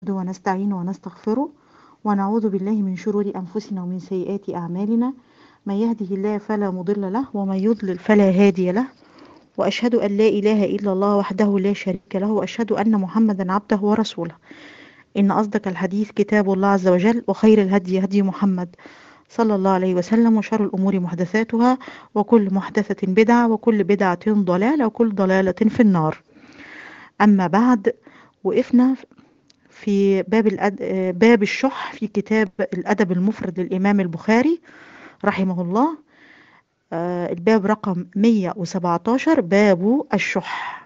ونستعين ونستغفره ونعوذ بالله من شرور أنفسنا ومن سيئات أعمالنا من يهده الله فلا مضل له ومن يضلل فلا هادي له وأشهد أن لا إله إلا الله وحده لا شريك له وأشهد أن محمدا عبده ورسوله إن أصدق الحديث كتاب الله عز وجل وخير الهدي هدي محمد صلى الله عليه وسلم وشر الأمور محدثاتها وكل محدثة بدعة وكل بدعة ضلالة وكل ضلالة في النار أما بعد وقفنا في باب الأد... باب الشح في كتاب الأدب المفرد للإمام البخاري رحمه الله آه، الباب رقم 117 باب الشح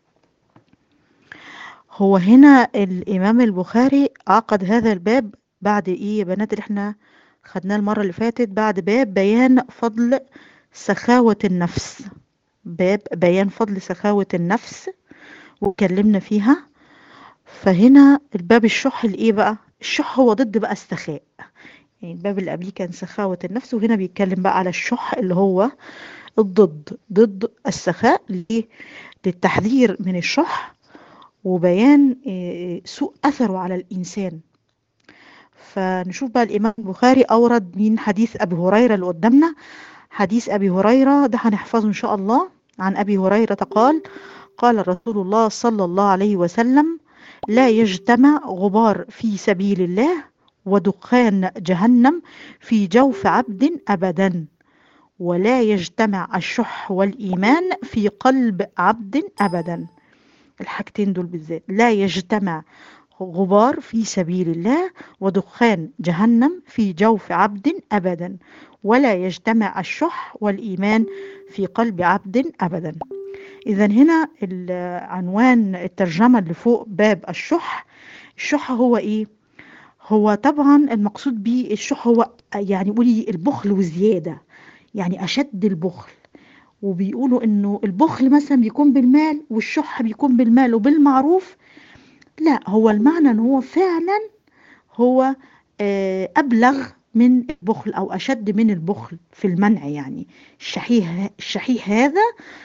هو هنا الإمام البخاري عقد هذا الباب بعد إيه يا بنات اللي احنا خدناه المرة اللي فاتت بعد باب بيان فضل سخاوة النفس باب بيان فضل سخاوة النفس واتكلمنا فيها فهنا الباب الشح الايه بقى الشح هو ضد بقى السخاء يعني الباب اللي قبليه كان سخاوة النفس وهنا بيتكلم بقى على الشح اللي هو الضد ضد السخاء ليه للتحذير من الشح وبيان سوء أثره على الإنسان فنشوف بقى الإمام البخاري أورد من حديث أبي هريرة اللي قدامنا حديث أبي هريرة ده هنحفظه إن شاء الله عن أبي هريرة قال قال رسول الله صلى الله عليه وسلم لا يجتمع غبار في سبيل الله ودخان جهنم في جوف عبد أبدا ولا يجتمع الشح والإيمان في قلب عبد أبدا الحاجتين دول بالذات لا يجتمع غبار في سبيل الله ودخان جهنم في جوف عبد أبدا ولا يجتمع الشح والإيمان في قلب عبد أبدا إذا هنا عنوان الترجمة اللي فوق باب الشح الشح هو إيه؟ هو طبعا المقصود به الشح هو يعني قولي البخل وزيادة يعني أشد البخل وبيقولوا إنه البخل مثلا بيكون بالمال والشح بيكون بالمال وبالمعروف لا هو المعنى إن هو فعلا هو أبلغ من البخل أو أشد من البخل في المنع يعني الشحيح الشحيح هذا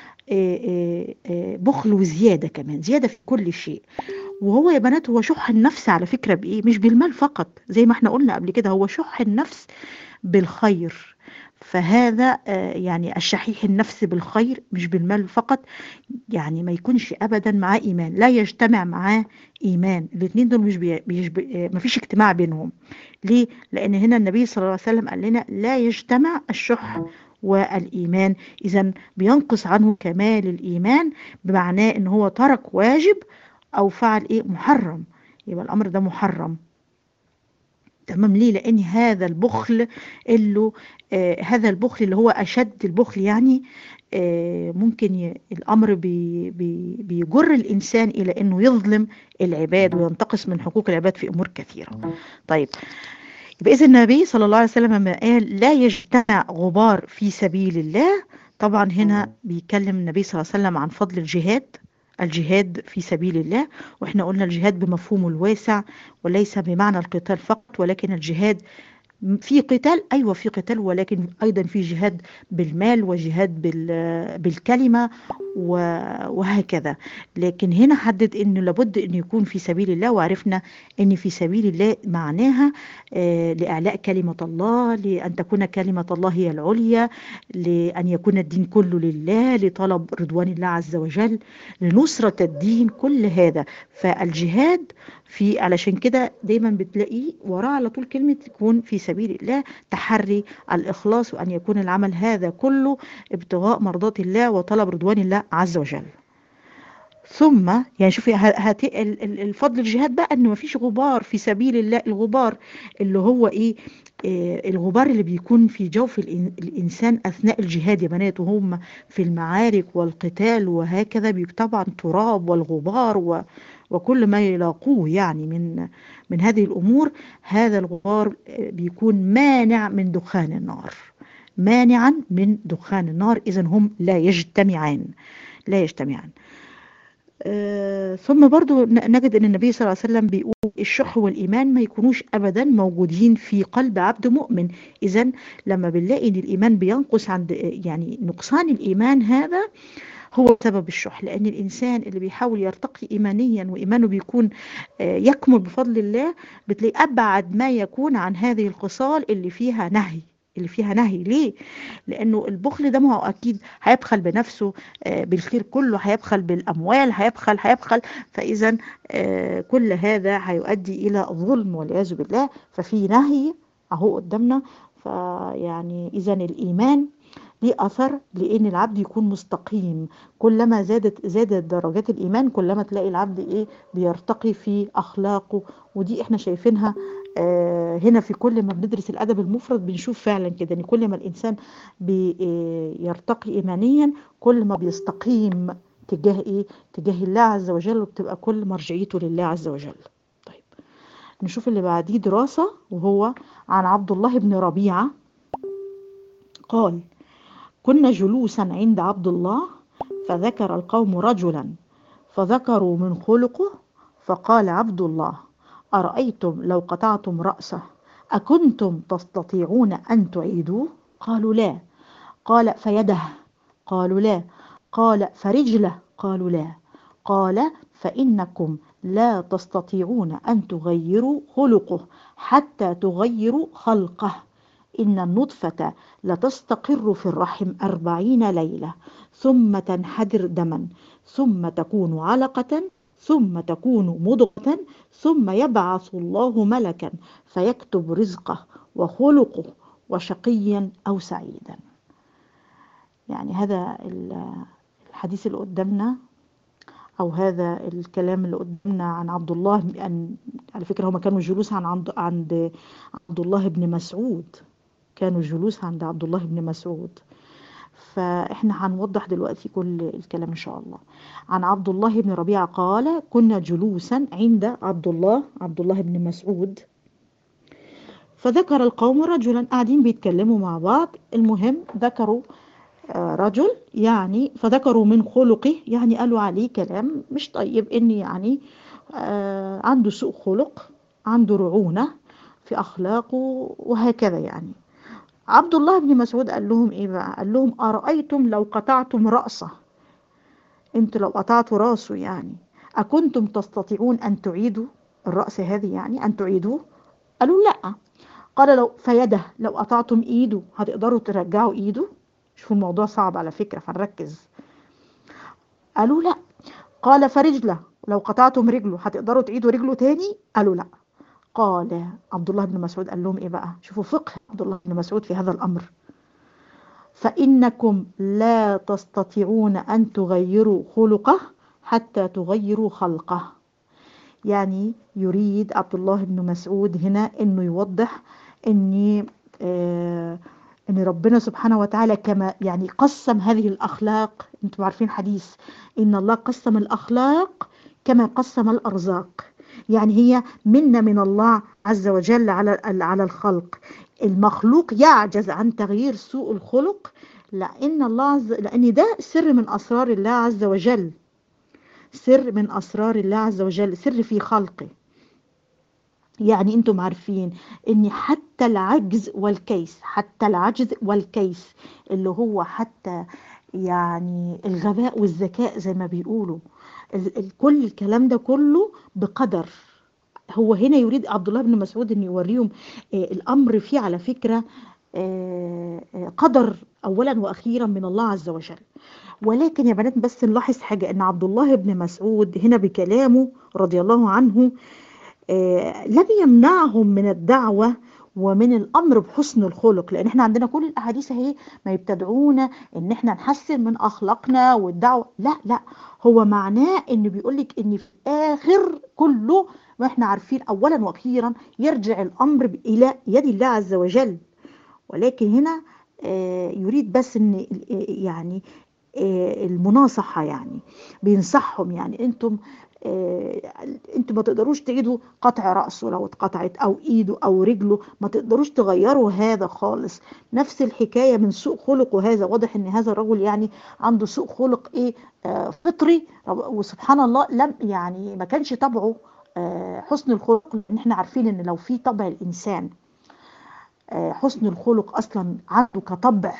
بخل وزيادة كمان زيادة في كل شيء وهو يا بنات هو شح النفس على فكرة بإيه مش بالمال فقط زي ما احنا قلنا قبل كده هو شح النفس بالخير فهذا يعني الشحيح النفس بالخير مش بالمال فقط يعني ما يكونش ابدا معاه ايمان لا يجتمع معاه ايمان الاثنين دول مش بي مش بي ما فيش اجتماع بينهم ليه لان هنا النبي صلى الله عليه وسلم قال لنا لا يجتمع الشح والإيمان إذا بينقص عنه كمال الإيمان بمعناه إن هو ترك واجب أو فعل إيه محرم يبقى الأمر ده محرم تمام ليه لأن هذا البخل اللي آه هذا البخل اللي هو أشد البخل يعني آه ممكن ي... الأمر بي... بي... بيجر الإنسان إلى أنه يظلم العباد وينتقص من حقوق العباد في أمور كثيرة طيب يبقى إذا النبي صلى الله عليه وسلم لما قال لا يجتمع غبار في سبيل الله طبعا هنا بيتكلم النبي صلى الله عليه وسلم عن فضل الجهاد الجهاد في سبيل الله واحنا قلنا الجهاد بمفهومه الواسع وليس بمعنى القتال فقط ولكن الجهاد في قتال ايوه في قتال ولكن ايضا في جهاد بالمال وجهاد بالكلمه وهكذا لكن هنا حدد انه لابد ان يكون في سبيل الله وعرفنا ان في سبيل الله معناها آه لاعلاء كلمه الله لان تكون كلمه الله هي العليا لان يكون الدين كله لله لطلب رضوان الله عز وجل لنصره الدين كل هذا فالجهاد في علشان كده دايما بتلاقيه وراه على طول كلمة يكون في سبيل الله تحري الإخلاص وأن يكون العمل هذا كله ابتغاء مرضات الله وطلب رضوان الله عز وجل ثم يعني شوفي هاتي الفضل الجهاد بقى ان مفيش غبار في سبيل الله الغبار اللي هو ايه آه الغبار اللي بيكون في جوف الانسان اثناء الجهاد يا بنات وهم في المعارك والقتال وهكذا طبعا تراب والغبار و وكل ما يلاقوه يعني من من هذه الامور هذا الغبار بيكون مانع من دخان النار مانعا من دخان النار اذا هم لا يجتمعان لا يجتمعان آه ثم برضو نجد ان النبي صلى الله عليه وسلم بيقول الشح والايمان ما يكونوش ابدا موجودين في قلب عبد مؤمن اذا لما بنلاقي ان الايمان بينقص عند يعني نقصان الايمان هذا هو سبب الشح لأن الإنسان اللي بيحاول يرتقي إيمانيا وإيمانه بيكون آه، يكمل بفضل الله بتلاقي أبعد ما يكون عن هذه الخصال اللي فيها نهي اللي فيها نهي ليه لانه البخل ده ما هو اكيد هيبخل بنفسه آه، بالخير كله هيبخل بالاموال هيبخل هيبخل فاذا آه، كل هذا هيؤدي الى ظلم والعياذ بالله ففي نهي اهو قدامنا فيعني اذا الايمان ليه اثر لان العبد يكون مستقيم كلما زادت زادت درجات الايمان كلما تلاقي العبد ايه بيرتقي في اخلاقه ودي احنا شايفينها آه هنا في كل ما بندرس الادب المفرد بنشوف فعلا كده ان كل ما الانسان بيرتقي ايمانيا كل ما بيستقيم تجاه ايه تجاه الله عز وجل وبتبقى كل مرجعيته لله عز وجل طيب نشوف اللي بعديه دراسة وهو عن عبد الله بن ربيعة قال كنا جلوسا عند عبد الله فذكر القوم رجلا فذكروا من خلقه فقال عبد الله أرأيتم لو قطعتم رأسه أكنتم تستطيعون أن تعيدوه قالوا لا قال فيده قالوا لا قال فرجله قالوا لا قال فإنكم لا تستطيعون أن تغيروا خلقه حتى تغيروا خلقه إن النطفة لتستقر في الرحم أربعين ليلة ثم تنحدر دما ثم تكون علقة ثم تكون مضغة ثم يبعث الله ملكا فيكتب رزقه وخلقه وشقيا أو سعيدا يعني هذا الحديث اللي قدامنا أو هذا الكلام اللي قدامنا عن عبد الله أن على فكرة هما كانوا جلوس عن عند عند عبد الله بن مسعود كانوا جلوس عند عبد الله بن مسعود فاحنا هنوضح دلوقتي كل الكلام ان شاء الله عن عبد الله بن ربيعة قال كنا جلوسا عند عبد الله عبد الله بن مسعود فذكر القوم رجلا قاعدين بيتكلموا مع بعض المهم ذكروا رجل يعني فذكروا من خلقه يعني قالوا عليه كلام مش طيب ان يعني عنده سوء خلق عنده رعونة في أخلاقه وهكذا يعني عبد الله بن مسعود قال لهم ايه بقى قال لهم أرأيتم لو قطعتم رأسه انتوا لو قطعتوا راسه يعني أكنتم تستطيعون أن تعيدوا الرأس هذه يعني أن تعيدوه قالوا لا قال لو فيده لو قطعتم ايده هتقدروا ترجعوا ايده شوفوا الموضوع صعب على فكرة فنركز قالوا لا قال فرجله لو قطعتم رجله هتقدروا تعيدوا رجله تاني قالوا لا قال عبد الله بن مسعود قال لهم ايه بقى شوفوا فقه عبد الله بن مسعود في هذا الامر فانكم لا تستطيعون ان تغيروا خلقه حتى تغيروا خلقه يعني يريد عبد الله بن مسعود هنا انه يوضح ان آه ان ربنا سبحانه وتعالى كما يعني قسم هذه الاخلاق انتم عارفين حديث ان الله قسم الاخلاق كما قسم الارزاق يعني هي منة من الله عز وجل على على الخلق المخلوق يعجز عن تغيير سوء الخلق لأن الله عز لأن ده سر من أسرار الله عز وجل سر من أسرار الله عز وجل سر في خلقه يعني انتم عارفين ان حتى العجز والكيس حتى العجز والكيس اللي هو حتى يعني الغباء والذكاء زي ما بيقولوا كل الكلام ده كله بقدر هو هنا يريد عبد الله بن مسعود ان يوريهم آه الامر فيه على فكره آه قدر اولا واخيرا من الله عز وجل ولكن يا بنات بس نلاحظ حاجه ان عبد الله بن مسعود هنا بكلامه رضي الله عنه آه لم يمنعهم من الدعوه ومن الامر بحسن الخلق لان احنا عندنا كل الاحاديث اهي ما يبتدعونا ان احنا نحسن من اخلاقنا والدعوه لا لا هو معناه ان بيقول لك ان في اخر كله ما احنا عارفين اولا واخيرا يرجع الامر الى يد الله عز وجل ولكن هنا آه يريد بس ان يعني آه المناصحه يعني بينصحهم يعني انتم انتوا ما تقدروش تعيدوا قطع رأسه لو اتقطعت او ايده او رجله ما تقدروش تغيروا هذا خالص نفس الحكاية من سوء خلقه هذا واضح ان هذا الرجل يعني عنده سوء خلق ايه آه فطري وسبحان الله لم يعني ما كانش طبعه آه حسن الخلق لان احنا عارفين ان لو في طبع الانسان آه حسن الخلق اصلا عنده كطبع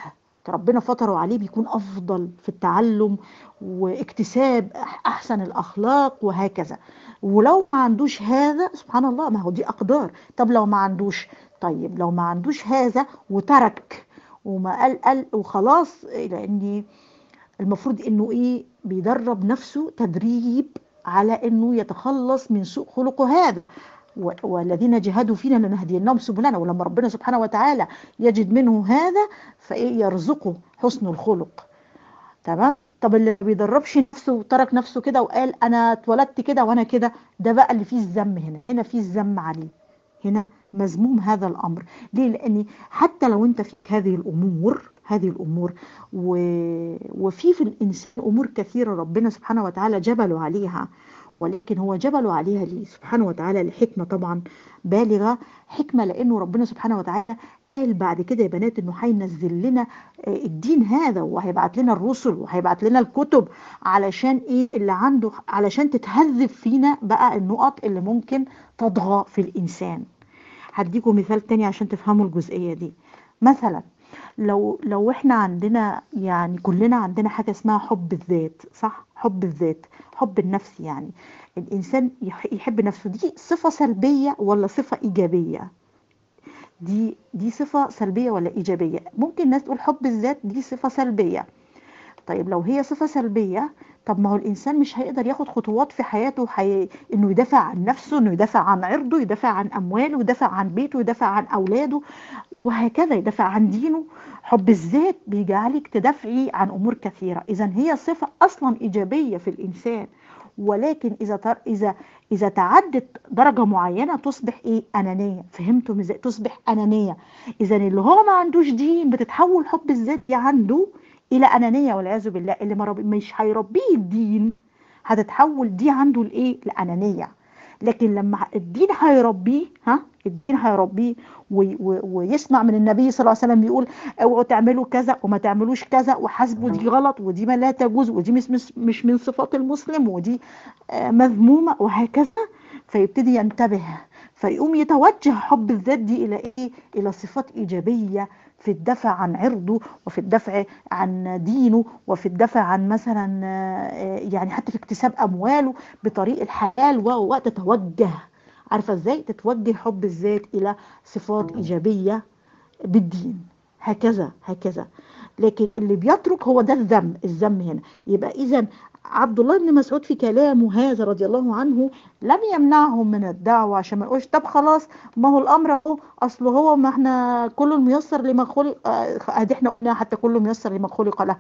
ربنا فطره عليه بيكون افضل في التعلم واكتساب احسن الاخلاق وهكذا ولو ما عندوش هذا سبحان الله ما هو دي اقدار طب لو ما عندوش طيب لو ما عندوش هذا وترك وما قال قال وخلاص لاني المفروض انه ايه بيدرب نفسه تدريب على انه يتخلص من سوء خلقه هذا والذين جهادوا فينا لنهدينهم سبلنا ولما ربنا سبحانه وتعالى يجد منه هذا فايه يرزقه حسن الخلق تمام طب اللي بيدربش نفسه وترك نفسه كده وقال انا اتولدت كده وانا كده ده بقى اللي فيه الذم هنا هنا فيه الذم عليه هنا مذموم هذا الامر ليه لاني حتى لو انت فيك هذه الامور هذه الامور و... وفي في الانسان امور كثيره ربنا سبحانه وتعالى جبله عليها ولكن هو جبله عليها ليه سبحانه وتعالى لحكمه طبعا بالغه حكمه لانه ربنا سبحانه وتعالى قال بعد كده يا بنات انه هينزل لنا الدين هذا وهيبعت لنا الرسل وهيبعت لنا الكتب علشان ايه اللي عنده علشان تتهذب فينا بقى النقط اللي ممكن تطغى في الانسان هديكم مثال تاني عشان تفهموا الجزئيه دي مثلا لو لو احنا عندنا يعني كلنا عندنا حاجه اسمها حب الذات صح حب الذات حب النفس يعني الانسان يحب نفسه دي صفه سلبيه ولا صفه ايجابيه دي دي صفه سلبيه ولا ايجابيه ممكن الناس تقول حب الذات دي صفه سلبيه طيب لو هي صفه سلبيه طب ما هو الانسان مش هيقدر ياخد خطوات في حياته حي... انه يدافع عن نفسه انه يدافع عن عرضه يدافع عن امواله يدافع عن بيته يدافع عن اولاده وهكذا يدافع عن دينه حب الذات بيجعلك تدافعي عن امور كثيره اذا هي صفه اصلا ايجابيه في الانسان ولكن اذا تر... اذا اذا تعدت درجه معينه تصبح ايه انانيه فهمتم ازاي تصبح انانيه اذا اللي هو ما عندوش دين بتتحول حب الذات دي عنده الى انانيه والعياذ بالله اللي ما رب... مش هيربيه الدين هتتحول دي عنده لايه لانانيه لكن لما الدين هيربيه ها الدين هيربيه ويسمع من النبي صلى الله عليه وسلم يقول اوعوا تعملوا كذا وما تعملوش كذا وحاسبوا دي غلط ودي ما لا تجوز ودي مش مش من صفات المسلم ودي مذمومه وهكذا فيبتدي ينتبه فيقوم يتوجه حب الذات دي الى ايه الى صفات ايجابيه في الدفع عن عرضه وفي الدفع عن دينه وفي الدفع عن مثلا يعني حتى في اكتساب امواله بطريق الحلال وتتوجه عارفه ازاي تتوجه حب الذات الى صفات ايجابيه بالدين هكذا هكذا لكن اللي بيترك هو ده الذم الذم هنا يبقى اذا عبد الله بن مسعود في كلامه هذا رضي الله عنه لم يمنعهم من الدعوة عشان ما نقولش طب خلاص ما هو الأمر اهو أصل هو ما احنا كل ميسر لما خلق ادي احنا قلنا حتى كل ميسر لما خلق له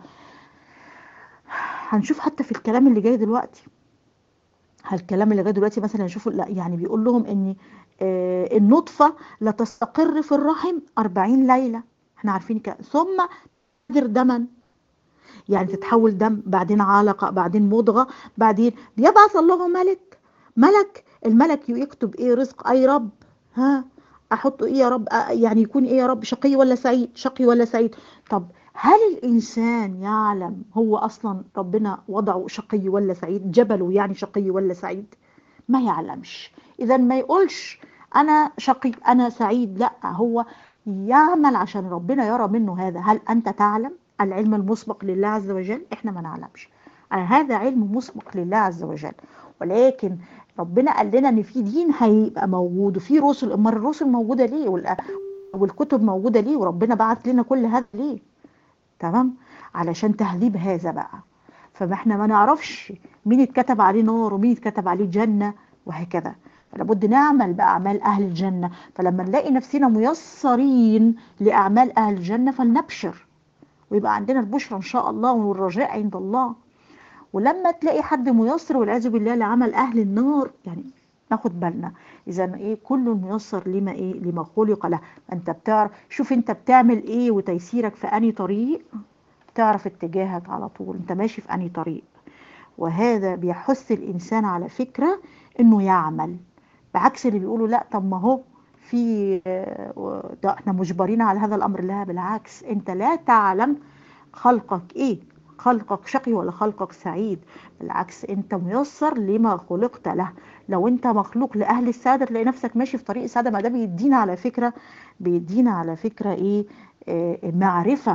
هنشوف حتى في الكلام اللي جاي دلوقتي الكلام اللي جاي دلوقتي مثلا نشوفه لا يعني بيقول لهم ان آه النطفة لا تستقر في الرحم 40 ليلة احنا عارفين كده ثم تدر دما يعني تتحول دم بعدين علقة بعدين مضغة بعدين بيبعث الله ملك ملك الملك يكتب ايه رزق اي رب ها احطه ايه يا رب يعني يكون ايه يا رب شقي ولا سعيد شقي ولا سعيد طب هل الانسان يعلم هو اصلا ربنا وضعه شقي ولا سعيد جبله يعني شقي ولا سعيد ما يعلمش اذا ما يقولش انا شقي انا سعيد لا هو يعمل عشان ربنا يرى منه هذا هل انت تعلم العلم المسبق لله عز وجل احنا ما نعلمش هذا علم مسبق لله عز وجل ولكن ربنا قال لنا ان في دين هيبقى موجود وفي رسل امال الرسل موجوده ليه والكتب موجوده ليه وربنا بعت لنا كل هذا ليه تمام علشان تهذيب هذا بقى فما احنا ما نعرفش مين اتكتب عليه نار ومين اتكتب عليه جنه وهكذا فلابد نعمل بأعمال أهل الجنة فلما نلاقي نفسنا ميسرين لأعمال أهل الجنة فلنبشر ويبقى عندنا البشرى إن شاء الله والرجاء عند الله ولما تلاقي حد ميسر والعياذ بالله لعمل أهل النار يعني ناخد بالنا اذا ايه كل ميسر لما ايه لما خلق له انت بتعرف شوف انت بتعمل ايه وتيسيرك في اني طريق تعرف اتجاهك على طول انت ماشي في اني طريق وهذا بيحث الانسان على فكره انه يعمل بعكس اللي بيقولوا لا طب ما هو في ده احنا مجبرين على هذا الامر لا بالعكس انت لا تعلم خلقك ايه خلقك شقي ولا خلقك سعيد بالعكس انت ميسر لما خلقت له لو انت مخلوق لاهل السعاده تلاقي نفسك ماشي في طريق السعاده ما ده بيدينا على فكره بيدينا على فكره ايه آه معرفه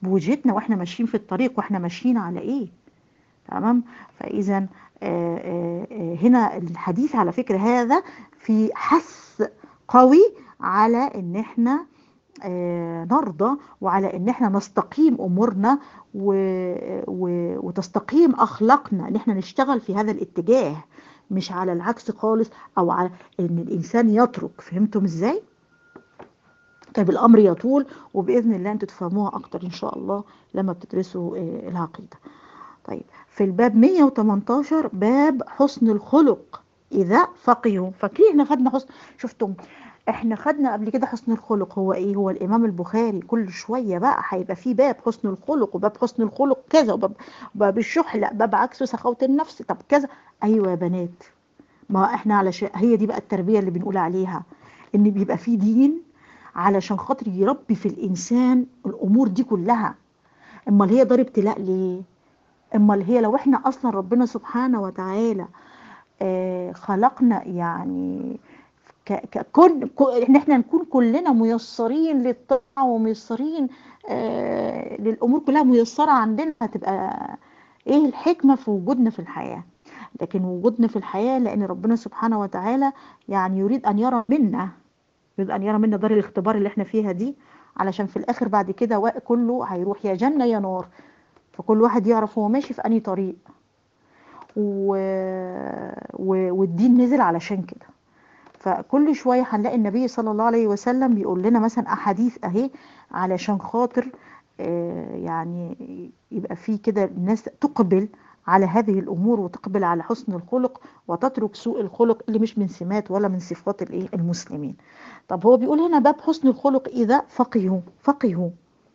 بوجهتنا واحنا ماشيين في الطريق واحنا ماشيين على ايه تمام فاذا هنا الحديث على فكرة هذا في حث قوي على ان احنا نرضى وعلى ان احنا نستقيم امورنا و... و... وتستقيم اخلاقنا ان احنا نشتغل في هذا الاتجاه مش على العكس خالص او على ان الانسان يترك فهمتم ازاي طيب الامر يطول وباذن الله انتوا تفهموها اكتر ان شاء الله لما بتدرسوا العقيده طيب في الباب 118 باب حسن الخلق اذا فقهوا فاكرين احنا خدنا حسن شفتم احنا خدنا قبل كده حسن الخلق هو ايه هو الامام البخاري كل شويه بقى هيبقى فيه باب حسن الخلق وباب حسن الخلق كذا وباب باب الشح لا باب عكسه سخاوه النفس طب كذا ايوه يا بنات ما احنا علشان هي دي بقى التربيه اللي بنقول عليها ان بيبقى فيه دين علشان خاطر يربي في الانسان الامور دي كلها امال هي دار ابتلاء ليه امال هي لو احنا اصلا ربنا سبحانه وتعالى آه خلقنا يعني كن ان احنا نكون كلنا ميسرين للطاعه وميسرين آه للامور كلها ميسره عندنا هتبقى ايه الحكمه في وجودنا في الحياه لكن وجودنا في الحياه لان ربنا سبحانه وتعالى يعني يريد ان يرى منا يريد ان يرى منا دار الاختبار اللي احنا فيها دي علشان في الاخر بعد كده كله هيروح يا جنه يا نار فكل واحد يعرف هو ماشي في انهي طريق و... و... والدين نزل علشان كده فكل شوية هنلاقي النبي صلى الله عليه وسلم بيقول لنا مثلا أحاديث أهي علشان خاطر آه يعني يبقى في كده الناس تقبل على هذه الأمور وتقبل على حسن الخلق وتترك سوء الخلق اللي مش من سمات ولا من صفات الايه المسلمين طب هو بيقول هنا باب حسن الخلق إذا فقهوا فقهوا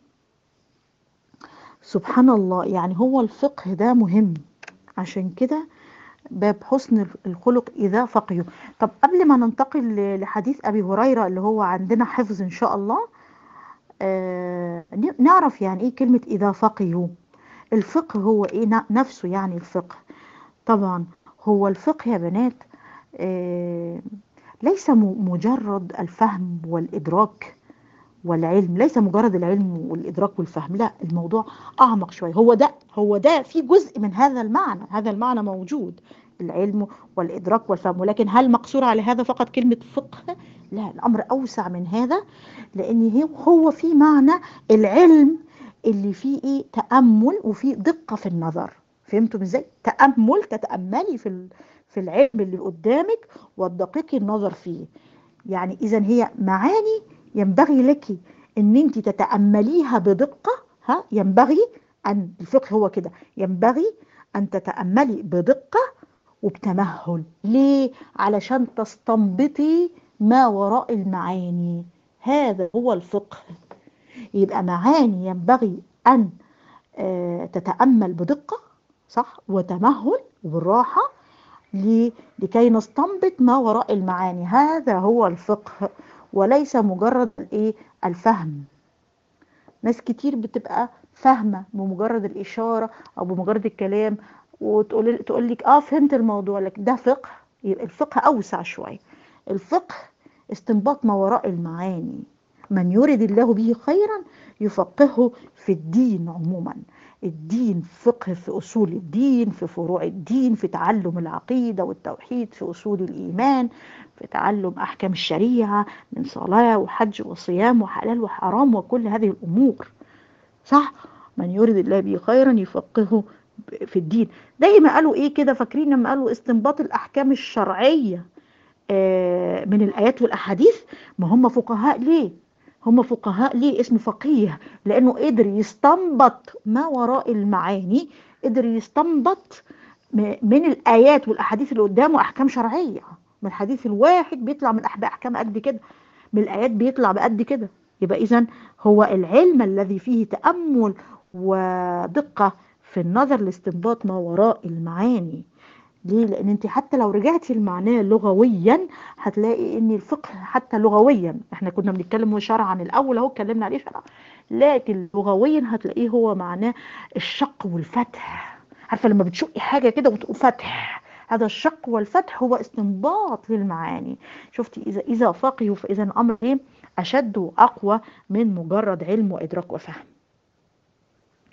سبحان الله يعني هو الفقه ده مهم عشان كده باب حسن الخلق إذا فقهوا طب قبل ما ننتقل لحديث أبي هريرة اللي هو عندنا حفظ إن شاء الله آه نعرف يعني إيه كلمة إذا فقهوا الفقه هو إيه نفسه يعني الفقه طبعا هو الفقه يا بنات آه ليس مجرد الفهم والإدراك والعلم ليس مجرد العلم والإدراك والفهم لا الموضوع أعمق شوية هو ده هو ده في جزء من هذا المعنى هذا المعنى موجود العلم والإدراك والفهم ولكن هل مقصور على هذا فقط كلمة فقه لا الأمر أوسع من هذا لأن هو في معنى العلم اللي فيه إيه تأمل وفيه دقة في النظر فهمتم ازاي تأمل تتأملي في في العلم اللي قدامك وتدققي النظر فيه يعني إذا هي معاني ينبغي لك ان انت تتأمليها بدقة ها ينبغي ان الفقه هو كده ينبغي ان تتأملي بدقة وبتمهل ليه علشان تستنبطي ما وراء المعاني هذا هو الفقه يبقى معاني ينبغي ان تتأمل بدقة صح وتمهل وبالراحة لكي نستنبط ما وراء المعاني هذا هو الفقه وليس مجرد الايه الفهم ناس كتير بتبقى فاهمه بمجرد الاشاره او بمجرد الكلام وتقول تقول لك اه فهمت الموضوع لك ده فقه يبقى الفقه اوسع شويه الفقه استنباط ما وراء المعاني من يرد الله به خيرا يفقهه في الدين عموما الدين فقه في أصول الدين في فروع الدين في تعلم العقيدة والتوحيد في أصول الإيمان في تعلم أحكام الشريعة من صلاة وحج وصيام وحلال وحرام وكل هذه الأمور صح من يرد الله به خيرا يفقهه في الدين دايما قالوا ايه كده فاكرين لما قالوا استنباط الأحكام الشرعية آه من الآيات والأحاديث ما هم فقهاء ليه هم فقهاء ليه اسمه فقيه لانه قدر يستنبط ما وراء المعاني قدر يستنبط من الايات والاحاديث اللي قدامه احكام شرعيه من الحديث الواحد بيطلع من احكام قد كده من الايات بيطلع بقد كده يبقى اذا هو العلم الذي فيه تامل ودقه في النظر لاستنباط ما وراء المعاني ليه لان انت حتى لو رجعتي المعناه لغويا هتلاقي ان الفقه حتى لغويا احنا كنا بنتكلم شرعا الاول اهو اتكلمنا عليه شرعا لكن لغويا هتلاقيه هو معناه الشق والفتح عارفه لما بتشقي حاجه كده وتقول فتح هذا الشق والفتح هو استنباط للمعاني شفتي اذا اذا فقهوا فاذا الامر ايه اشد واقوى من مجرد علم وادراك وفهم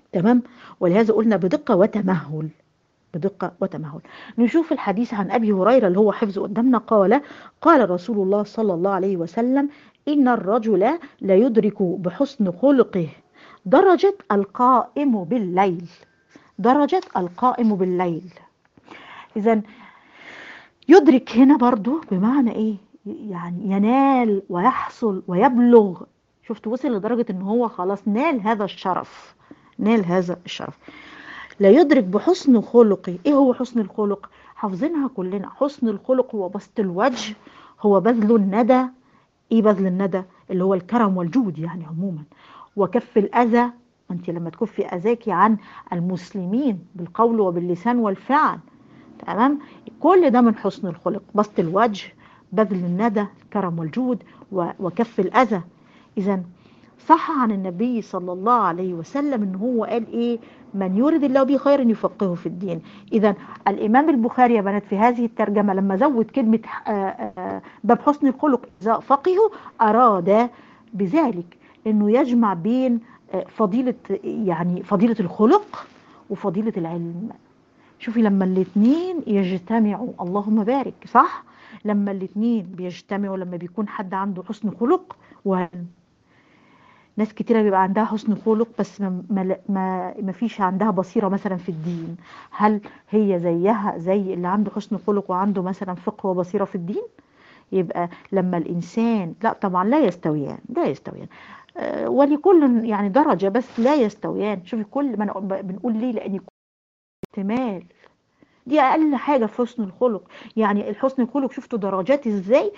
تمام ولهذا قلنا بدقة وتمهل بدقة وتمهل نشوف الحديث عن أبي هريرة اللي هو حفظ قدامنا قال قال رسول الله صلى الله عليه وسلم إن الرجل لا يدرك بحسن خلقه درجة القائم بالليل درجة القائم بالليل إذا يدرك هنا برضو بمعنى إيه يعني ينال ويحصل ويبلغ شفت وصل لدرجة إن هو خلاص نال هذا الشرف نال هذا الشرف لا يدرك بحسن خلقه ايه هو حسن الخلق حافظينها كلنا حسن الخلق هو بسط الوجه هو بذل الندى ايه بذل الندى اللي هو الكرم والجود يعني عموما وكف الاذى انت لما تكفي اذاكي عن المسلمين بالقول وباللسان والفعل تمام كل ده من حسن الخلق بسط الوجه بذل الندى الكرم والجود وكف الاذى اذا صح عن النبي صلى الله عليه وسلم ان هو قال ايه من يرد الله به خيرا يفقهه في الدين اذا الامام البخاري يا بنات في هذه الترجمه لما زود كلمه باب حسن الخلق اذا فقهه اراد بذلك انه يجمع بين فضيله يعني فضيله الخلق وفضيله العلم شوفي لما الاثنين يجتمعوا اللهم بارك صح لما الاثنين بيجتمعوا لما بيكون حد عنده حسن خلق وعلم ناس كتيرة بيبقى عندها حسن خلق بس ما, ما, ما فيش عندها بصيرة مثلا في الدين هل هي زيها زي اللي عنده حسن خلق وعنده مثلا فقه وبصيرة في الدين يبقى لما الإنسان لا طبعا لا يستويان لا يستويان أه ولكل يعني درجة بس لا يستويان شوفي كل ما بنقول ليه لأن احتمال دي أقل حاجة في حسن الخلق يعني الحسن الخلق شفتوا درجات ازاي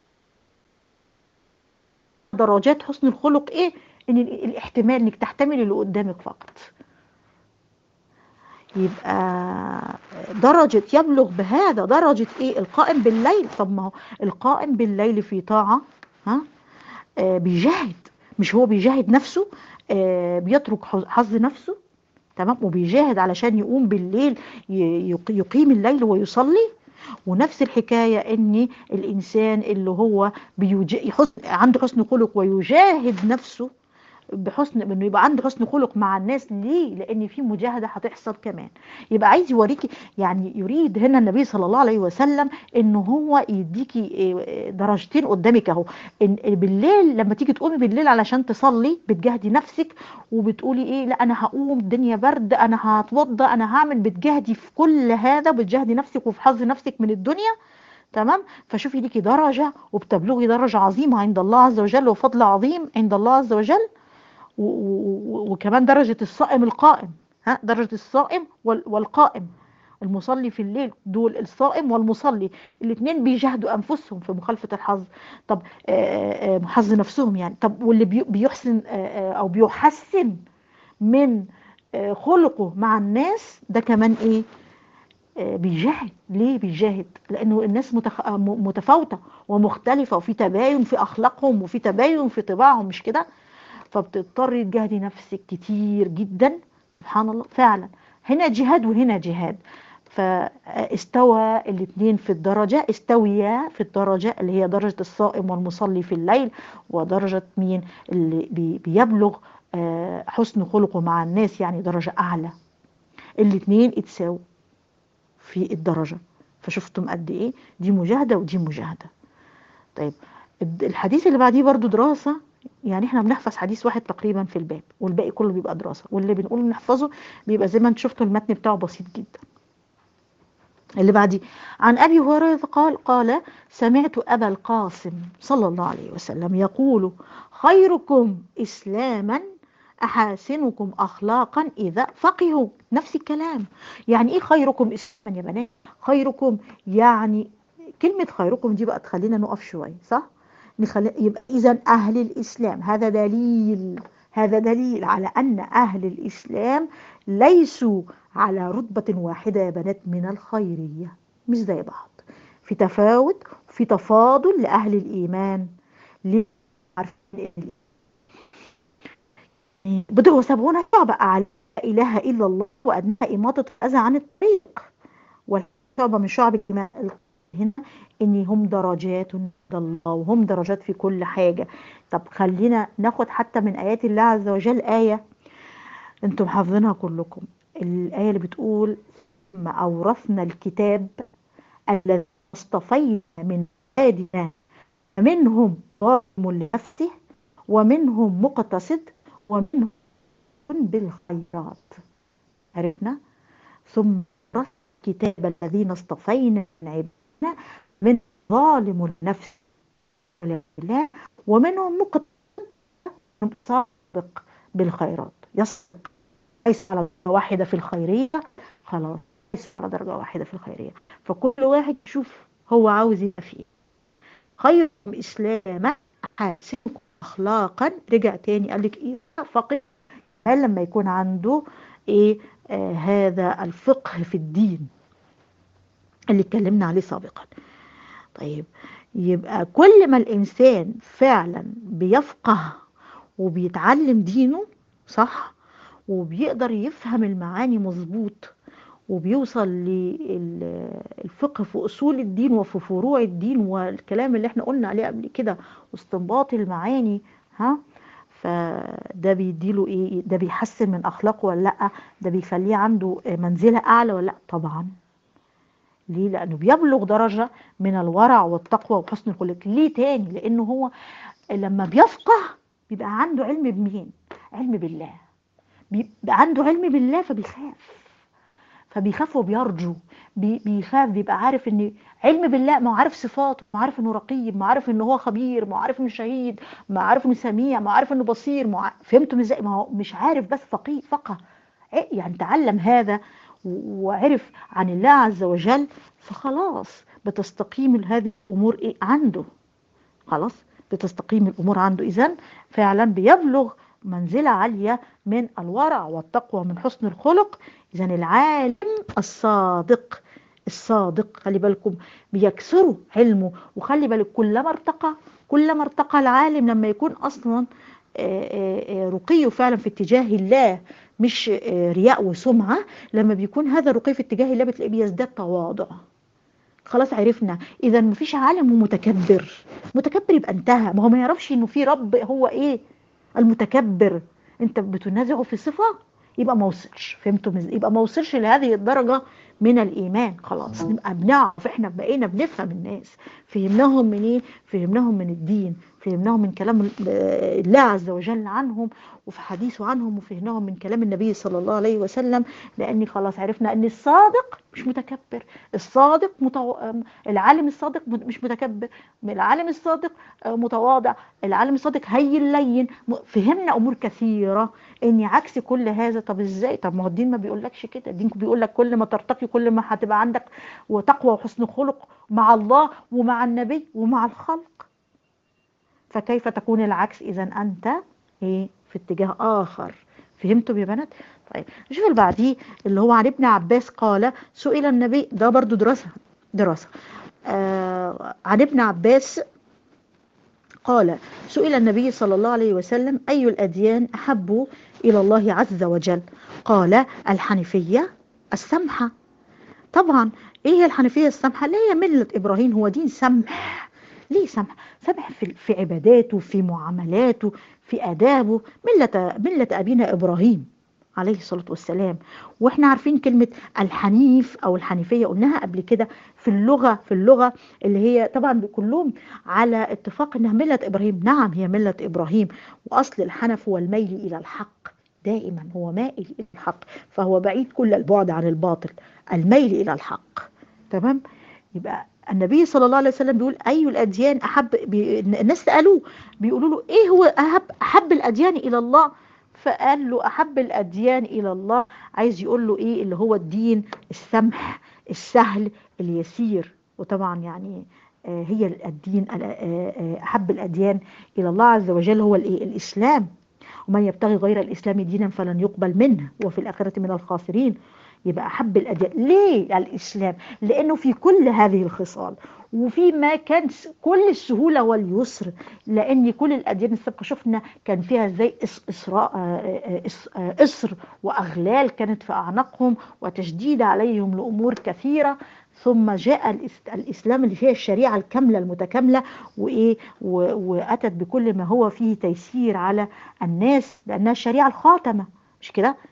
درجات حسن الخلق ايه ان الاحتمال انك تحتمل اللي قدامك فقط يبقى درجة يبلغ بهذا درجة ايه القائم بالليل طب ما هو القائم بالليل في طاعة ها آه بيجاهد مش هو بيجاهد نفسه آه بيترك حظ نفسه تمام وبيجاهد علشان يقوم بالليل يقيم الليل ويصلي ونفس الحكاية ان الانسان اللي هو بيحسن عنده حسن خلق ويجاهد نفسه بحسن انه يبقى عنده حسن خلق مع الناس ليه لان في مجاهده هتحصل كمان يبقى عايز يوريكي يعني يريد هنا النبي صلى الله عليه وسلم ان هو يديكي درجتين قدامك اهو ان بالليل لما تيجي تقومي بالليل علشان تصلي بتجاهدي نفسك وبتقولي ايه لا انا هقوم الدنيا برد انا هتوضى انا هعمل بتجاهدي في كل هذا بتجاهدي نفسك وفي حظ نفسك من الدنيا تمام فشوفي ليكي درجه وبتبلغي درجه عظيمه عند الله عز وجل وفضل عظيم عند الله عز وجل وكمان درجة الصائم القائم ها درجة الصائم والقائم المصلي في الليل دول الصائم والمصلي الاثنين بيجاهدوا انفسهم في مخالفه الحظ طب حظ نفسهم يعني طب واللي بيحسن او بيحسن من خلقه مع الناس ده كمان ايه بيجاهد ليه بيجاهد لانه الناس متخ... متفاوته ومختلفه وفي تباين في اخلاقهم وفي تباين في طباعهم مش كده فبتضطري تجاهدي نفسك كتير جدا سبحان الله فعلا هنا جهاد وهنا جهاد فاستوى الاثنين في الدرجة استويا في الدرجة اللي هي درجة الصائم والمصلي في الليل ودرجة مين اللي بي بيبلغ حسن خلقه مع الناس يعني درجة أعلى الاثنين اتساووا في الدرجة فشفتم قد ايه دي مجاهدة ودي مجاهدة طيب الحديث اللي بعديه برضو دراسة يعني احنا بنحفظ حديث واحد تقريبا في الباب والباقي كله بيبقى دراسة واللي بنقول نحفظه بيبقى زي ما انت شفتوا المتن بتاعه بسيط جدا اللي بعديه عن أبي هريرة قال قال سمعت أبا القاسم صلى الله عليه وسلم يقول خيركم إسلاما أحاسنكم أخلاقا إذا فقهوا نفس الكلام يعني إيه خيركم إسلاما يا بنات خيركم يعني كلمة خيركم دي بقى تخلينا نقف شوية صح نخلي يبقى إذا أهل الإسلام هذا دليل هذا دليل على أن أهل الإسلام ليسوا على رتبة واحدة يا بنات من الخيرية مش زي بعض في تفاوت في تفاضل لأهل الإيمان بدر وسبعون شعبة على لا إله إلا الله وأدنى إماطة الأذى عن الطريق والشعبة من شعب الإيمان هنا ان هم درجات عند الله وهم درجات في كل حاجة طب خلينا ناخد حتى من آيات الله عز وجل آية انتم حافظينها كلكم الآية اللي بتقول ما أورثنا الكتاب الذي اصطفينا من عبادنا منهم ظالم لنفسه ومنهم مقتصد ومنهم بالخيرات عرفنا ثم ورثنا الكتاب الذين اصطفينا من عبادنا من ظالم لنفسه لله ومنهم مقتصد سابق بالخيرات يسبق ليس على درجة واحدة في الخيرية خلاص ليس على درجة واحدة في الخيرية فكل واحد يشوف هو عاوز ايه فيه خير إسلام حاسنكم أخلاقا رجع تاني قال لك إيه فقه لما يكون عنده إيه آه هذا الفقه في الدين اللي اتكلمنا عليه سابقا طيب يبقى كل ما الإنسان فعلا بيفقه وبيتعلم دينه صح وبيقدر يفهم المعاني مظبوط وبيوصل للفقه في أصول الدين وفي فروع الدين والكلام اللي احنا قلنا عليه قبل كده واستنباط المعاني ها فده بيديله ايه ده بيحسن من اخلاقه ولا لا ده بيخليه عنده منزله اعلى ولا لا طبعا ليه لانه بيبلغ درجه من الورع والتقوى وحسن الخلق ليه تاني لانه هو لما بيفقه بيبقى عنده علم بمين علم بالله بيبقى عنده علم بالله فبيخاف فبيخاف وبيرجو بي بيخاف بيبقى عارف ان علم بالله ما عارف صفاته ما عارف انه رقيب ما عارف انه هو خبير ما عارف انه شهيد ما عارف انه سميع ما عارف انه بصير ما فهمتم ازاي ما هو مش عارف بس فقيه فقه يعني تعلم هذا وعرف عن الله عز وجل فخلاص بتستقيم هذه الامور ايه عنده خلاص بتستقيم الامور عنده اذا فعلا بيبلغ منزلة عالية من الورع والتقوى من حسن الخلق إذا العالم الصادق الصادق خلي بالكم بيكسروا علمه وخلي بالك كلما ارتقى كلما ارتقى العالم لما يكون أصلا رقيه فعلا في اتجاه الله مش رياء وسمعة لما بيكون هذا الرقي في اتجاه الله بتلاقيه بيزداد تواضع خلاص عرفنا اذا مفيش عالم ومتكبر متكبر يبقى انتهى ما هو ما يعرفش انه في رب هو ايه المتكبر انت بتنازعه في صفه يبقى ما وصلش فهمتوا يبقى ما وصلش لهذه الدرجه من الايمان خلاص نبقى بنعرف احنا بقينا بنفهم الناس فهمناهم من ايه فهمناهم من الدين فهمناهم من كلام الله عز وجل عنهم وفي حديثه عنهم وفهمناهم من كلام النبي صلى الله عليه وسلم لاني خلاص عرفنا ان الصادق مش متكبر الصادق متو... العالم الصادق مش متكبر العالم الصادق متواضع العالم الصادق هين لين فهمنا امور كثيره اني عكس كل هذا طب ازاي طب ما هو الدين ما بيقولكش كده الدين بيقول لك كل ما ترتقي كل ما هتبقى عندك وتقوى وحسن خلق مع الله ومع النبي ومع الخلق فكيف تكون العكس اذا انت ايه في اتجاه اخر فهمتوا يا بنات طيب نشوف اللي بعديه اللي هو عن ابن عباس قال سئل النبي ده برضو دراسه دراسه آه عن ابن عباس قال سئل النبي صلى الله عليه وسلم أي الأديان أحب إلى الله عز وجل قال الحنيفية السمحة طبعا إيه هي الحنيفية السمحة لا هي ملة إبراهيم هو دين سمح ليه سمح سمح في, في عباداته في معاملاته في آدابه ملة, ملة أبينا إبراهيم عليه الصلاة والسلام واحنا عارفين كلمة الحنيف او الحنيفية قلناها قبل كده في اللغة في اللغة اللي هي طبعا كلهم على اتفاق انها ملة ابراهيم نعم هي ملة ابراهيم واصل الحنف هو الميل الى الحق دائما هو مائل الى الحق فهو بعيد كل البعد عن الباطل الميل الى الحق تمام يبقى النبي صلى الله عليه وسلم بيقول اي الاديان احب بي الناس سالوه بيقولوا له ايه هو احب احب الاديان الى الله فقال له أحب الأديان إلى الله عايز يقول له إيه اللي هو الدين السمح السهل اليسير وطبعا يعني آه هي الدين آه أحب الأديان إلى الله عز وجل هو الإيه الإسلام ومن يبتغي غير الإسلام دينا فلن يقبل منه وفي الآخرة من الخاسرين يبقى أحب الأديان ليه الإسلام لأنه في كل هذه الخصال وفي ما كان كل السهولة واليسر لأن كل الأديان السابقة شفنا كان فيها ازاي إسراء إسر وأغلال كانت في أعناقهم وتشديد عليهم لأمور كثيرة ثم جاء الإسلام اللي هي الشريعة الكاملة المتكاملة وإيه وأتت بكل ما هو فيه تيسير على الناس لأنها الشريعة الخاتمة مش كده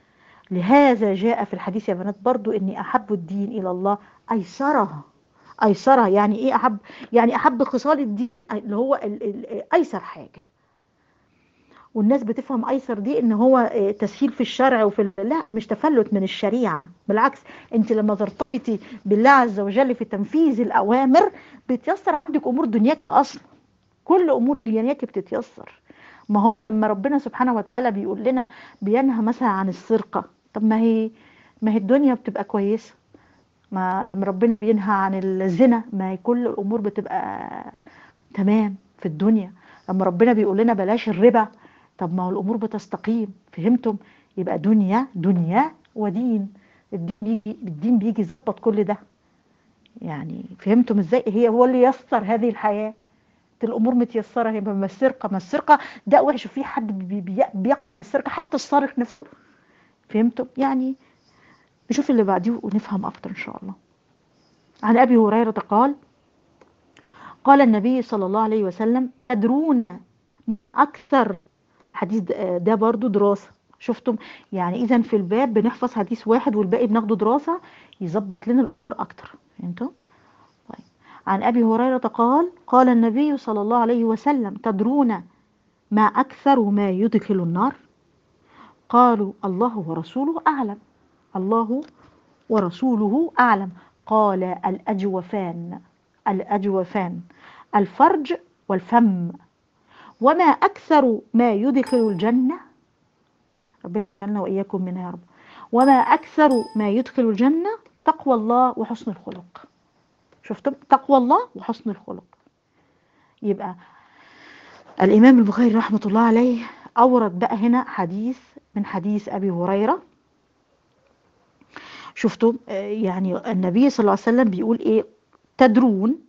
لهذا جاء في الحديث يا بنات برضو اني احب الدين الى الله ايسرها ايسرها يعني ايه احب يعني احب خصال الدين اللي هو ال- ال- ايسر حاجه والناس بتفهم ايسر دي ان هو آه، تسهيل في الشرع وفي ال- لا مش تفلت من الشريعه بالعكس انت لما ترتبطي بالله عز وجل في تنفيذ الاوامر بتيسر عندك امور دنياك اصلا كل امور دنياك بتتيسر ما هو لما ربنا سبحانه وتعالى بيقول لنا بينهى مثلا عن السرقه طب ما هي ما هي الدنيا بتبقى كويسه ما لما ربنا بينهى عن الزنا ما هي كل الامور بتبقى تمام في الدنيا لما ربنا بيقول لنا بلاش الربا طب ما هو الامور بتستقيم فهمتم يبقى دنيا دنيا ودين الدين بيجي الدين بيجي يظبط كل ده يعني فهمتم ازاي هي هو اللي يسر هذه الحياه الامور متيسره هي ما السرقه ما السرقه ده وحش في حد بي- بي- بيقع السرقه حتى السارق نفسه فهمتم يعني نشوف اللي بعديه ونفهم اكتر ان شاء الله عن ابي هريره قال قال النبي صلى الله عليه وسلم تدرون اكثر حديث ده ده برضو دراسه شفتم يعني اذا في الباب بنحفظ حديث واحد والباقي بناخده دراسه يظبط لنا الامور اكتر فهمتوا طيب عن ابي هريره قال قال النبي صلى الله عليه وسلم تدرون ما اكثر ما يدخل النار قالوا الله ورسوله اعلم الله ورسوله اعلم قال الاجوفان الاجوفان الفرج والفم وما أكثر ما يدخل الجنة ربنا يجعلنا وإياكم منها يا رب وما أكثر ما يدخل الجنة تقوى الله وحسن الخلق شفتم تقوى الله وحسن الخلق يبقى الإمام البخاري رحمة الله عليه أورد بقى هنا حديث من حديث أبي هريرة شفتم آه، يعني النبي صلى الله عليه وسلم بيقول إيه تدرون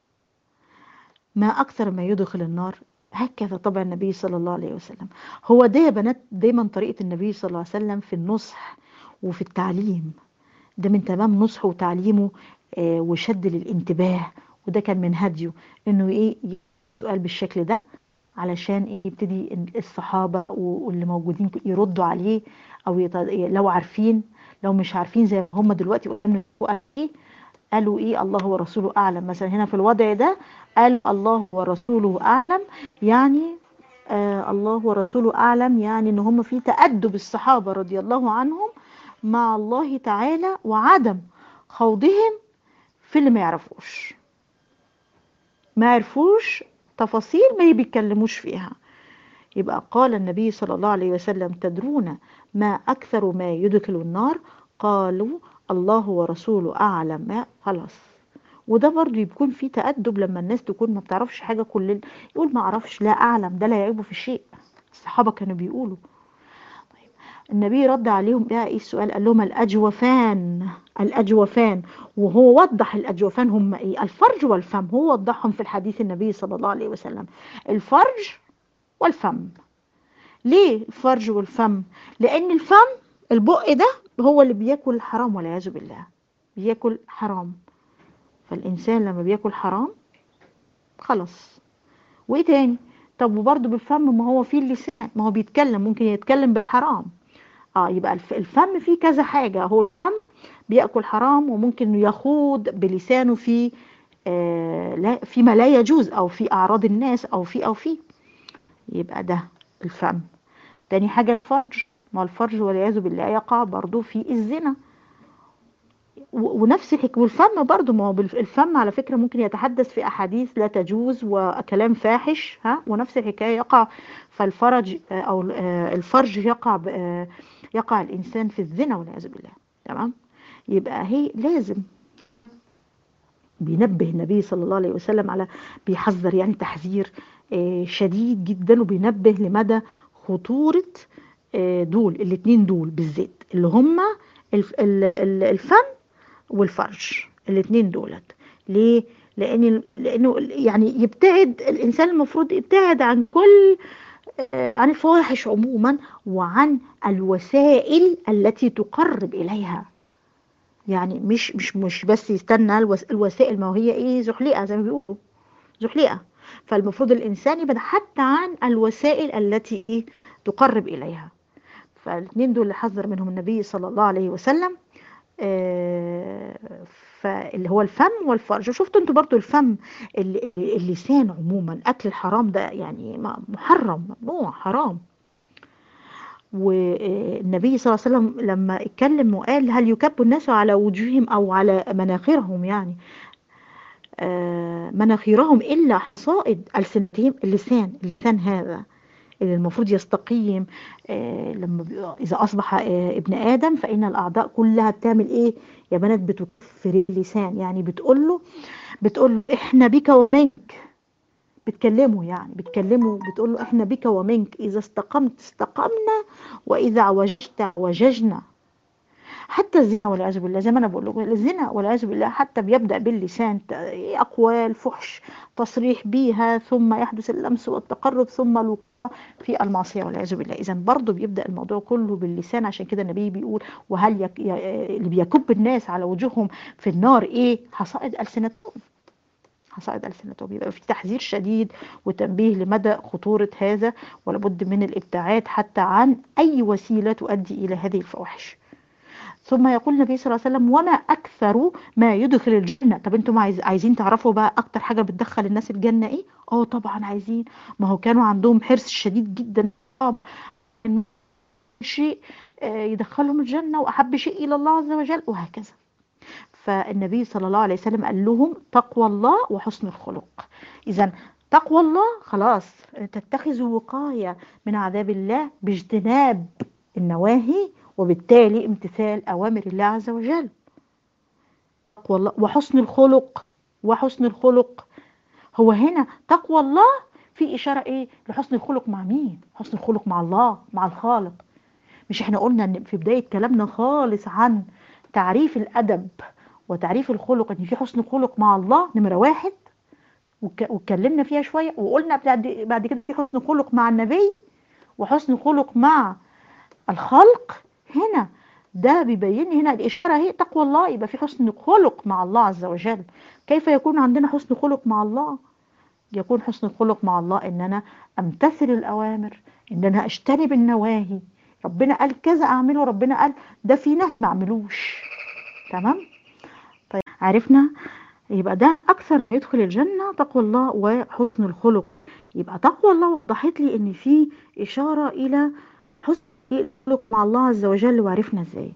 ما أكثر ما يدخل النار هكذا طبع النبي صلى الله عليه وسلم هو ده يا بنات دايما طريقة النبي صلى الله عليه وسلم في النصح وفي التعليم ده من تمام نصحه وتعليمه آه، وشد للانتباه وده كان من هديه انه ايه يسأل بالشكل ده علشان إيه يبتدي إن الصحابة و- واللي موجودين يردوا عليه او يط- لو عارفين لو مش عارفين زي ما هم دلوقتي قالوا ايه قالوا ايه الله ورسوله اعلم مثلا هنا في الوضع ده قال الله ورسوله اعلم يعني آه الله ورسوله اعلم يعني ان هم في تأدب الصحابة رضي الله عنهم مع الله تعالى وعدم خوضهم في اللي ما يعرفوش ما عرفوش تفاصيل ما بيتكلموش فيها يبقى قال النبي صلى الله عليه وسلم تدرون ما أكثر ما يدخل النار قالوا الله ورسوله أعلم ما خلاص وده برضو يكون في تأدب لما الناس تكون ما بتعرفش حاجة كل ال- يقول ما أعرفش لا أعلم ده لا يعيبه في شيء الصحابة كانوا بيقولوا طيب النبي رد عليهم بقى ايه السؤال قال لهم الأجوفان الأجوفان وهو وضح الأجوفان هم ايه الفرج والفم هو وضحهم في الحديث النبي صلى الله عليه وسلم الفرج والفم ليه الفرج والفم لأن الفم البق ده هو اللي بياكل الحرام والعياذ بالله بياكل حرام فالإنسان لما بياكل حرام خلاص وإيه تاني طب وبرضه بالفم ما هو فيه اللسان ما هو بيتكلم ممكن يتكلم بالحرام اه يبقى الف- الفم فيه كذا حاجة هو الفم بياكل حرام وممكن يخوض بلسانه في آه لا فيما لا يجوز او في اعراض الناس او في او في يبقى ده الفم تاني حاجة الفرج ما الفرج والعياذ بالله يقع برضو في الزنا و- ونفس الحك... والفم برضو ما هو بالف- الفم على فكرة ممكن يتحدث في أحاديث لا تجوز وكلام فاحش ها ونفس الحكاية يقع فالفرج آه، أو آه، الفرج يقع ب- آه، يقع الإنسان في الزنا والعياذ بالله تمام يبقى هي لازم بينبه النبي صلى الله عليه وسلم على بيحذر يعني تحذير آه، شديد جدا وبينبه لمدى خطورة آه، دول الاتنين دول بالذات اللي هما الف- ال- ال- الفم والفرج الاتنين دولت ليه؟ لأن لأنه يعني يبتعد الإنسان المفروض يبتعد عن كل آه، عن الفواحش عموما وعن الوسائل التي تقرب إليها يعني مش مش مش بس يستنى الوس- الوسائل ما هو هي ايه زحليقه زي ما بيقولوا زحليقه فالمفروض الانسان يبعد حتى عن الوسائل التي إيه تقرب اليها ف فالاثنين دول اللي حذر منهم النبي صلى الله عليه وسلم آه، فاللي هو الفم والفرج وشفتوا انتوا برضو الفم ال- اللسان عموما اكل الحرام ده يعني ما- محرم ممنوع حرام والنبي صلى الله عليه وسلم لما اتكلم وقال هل يكب الناس على وجوههم او على مناخرهم يعني آه، مناخيرهم الا حصائد السنتهم اللسان اللسان هذا اللي المفروض يستقيم آه، لما بي- اذا اصبح آه، ابن ادم فان الاعضاء كلها بتعمل ايه يا بنات بتكفر اللسان يعني بتقول له بتقول له احنا بك ومنك بتكلمه يعني بتكلمه بتقول له احنا بك ومنك اذا استقمت استقمنا واذا عوجت وججنا حتى الزنا والعياذ بالله زي ما انا بقول لكم الزنا والعياذ بالله حتى بيبدا باللسان ت- اقوال فحش تصريح بيها ثم يحدث اللمس والتقرب ثم الوقوع في المعصيه والعياذ بالله اذا برضه بيبدا الموضوع كله باللسان عشان كده النبي بيقول وهل يك... ي- اللي بيكب الناس على وجوههم في النار ايه حصائد السنتهم حصائد ألسنتهم يبقى في تحذير شديد وتنبيه لمدى خطورة هذا ولابد من الابتعاد حتى عن أي وسيلة تؤدي إلى هذه الفواحش ثم يقول النبي صلى الله عليه وسلم وما أكثر ما يدخل الجنة طب أنتم عايز عايزين تعرفوا بقى أكتر حاجة بتدخل الناس الجنة إيه؟ أه طبعا عايزين ما هو كانوا عندهم حرص شديد جدا طبعاً إن شيء آه، يدخلهم الجنة وأحب شيء إلى الله عز وجل وهكذا فالنبي صلى الله عليه وسلم قال لهم تقوى الله وحسن الخلق إذا تقوى الله خلاص تتخذوا وقاية من عذاب الله باجتناب النواهي وبالتالي امتثال أوامر الله عز وجل تقوى الله وحسن الخلق وحسن الخلق هو هنا تقوى الله في إشارة إيه لحسن الخلق مع مين حسن الخلق مع الله مع الخالق مش احنا قلنا ان في بداية كلامنا خالص عن تعريف الأدب وتعريف الخلق ان في حسن خلق مع الله نمرة واحد وك- واتكلمنا فيها شوية وقلنا بعد بعد كده في حسن خلق مع النبي وحسن خلق مع الخلق هنا ده بيبين لي هنا الإشارة هي تقوى الله يبقى في حسن خلق مع الله عز وجل كيف يكون عندنا حسن خلق مع الله يكون حسن الخلق مع الله ان انا امتثل الاوامر ان انا اجتنب النواهي ربنا قال كذا اعمله ربنا قال ده في نهي ما اعملوش تمام طيب عرفنا يبقى ده اكثر ما يدخل الجنه تقوى الله وحسن الخلق يبقى تقوى الله وضحت لي ان في اشاره الى حسن الخلق مع الله عز وجل وعرفنا ازاي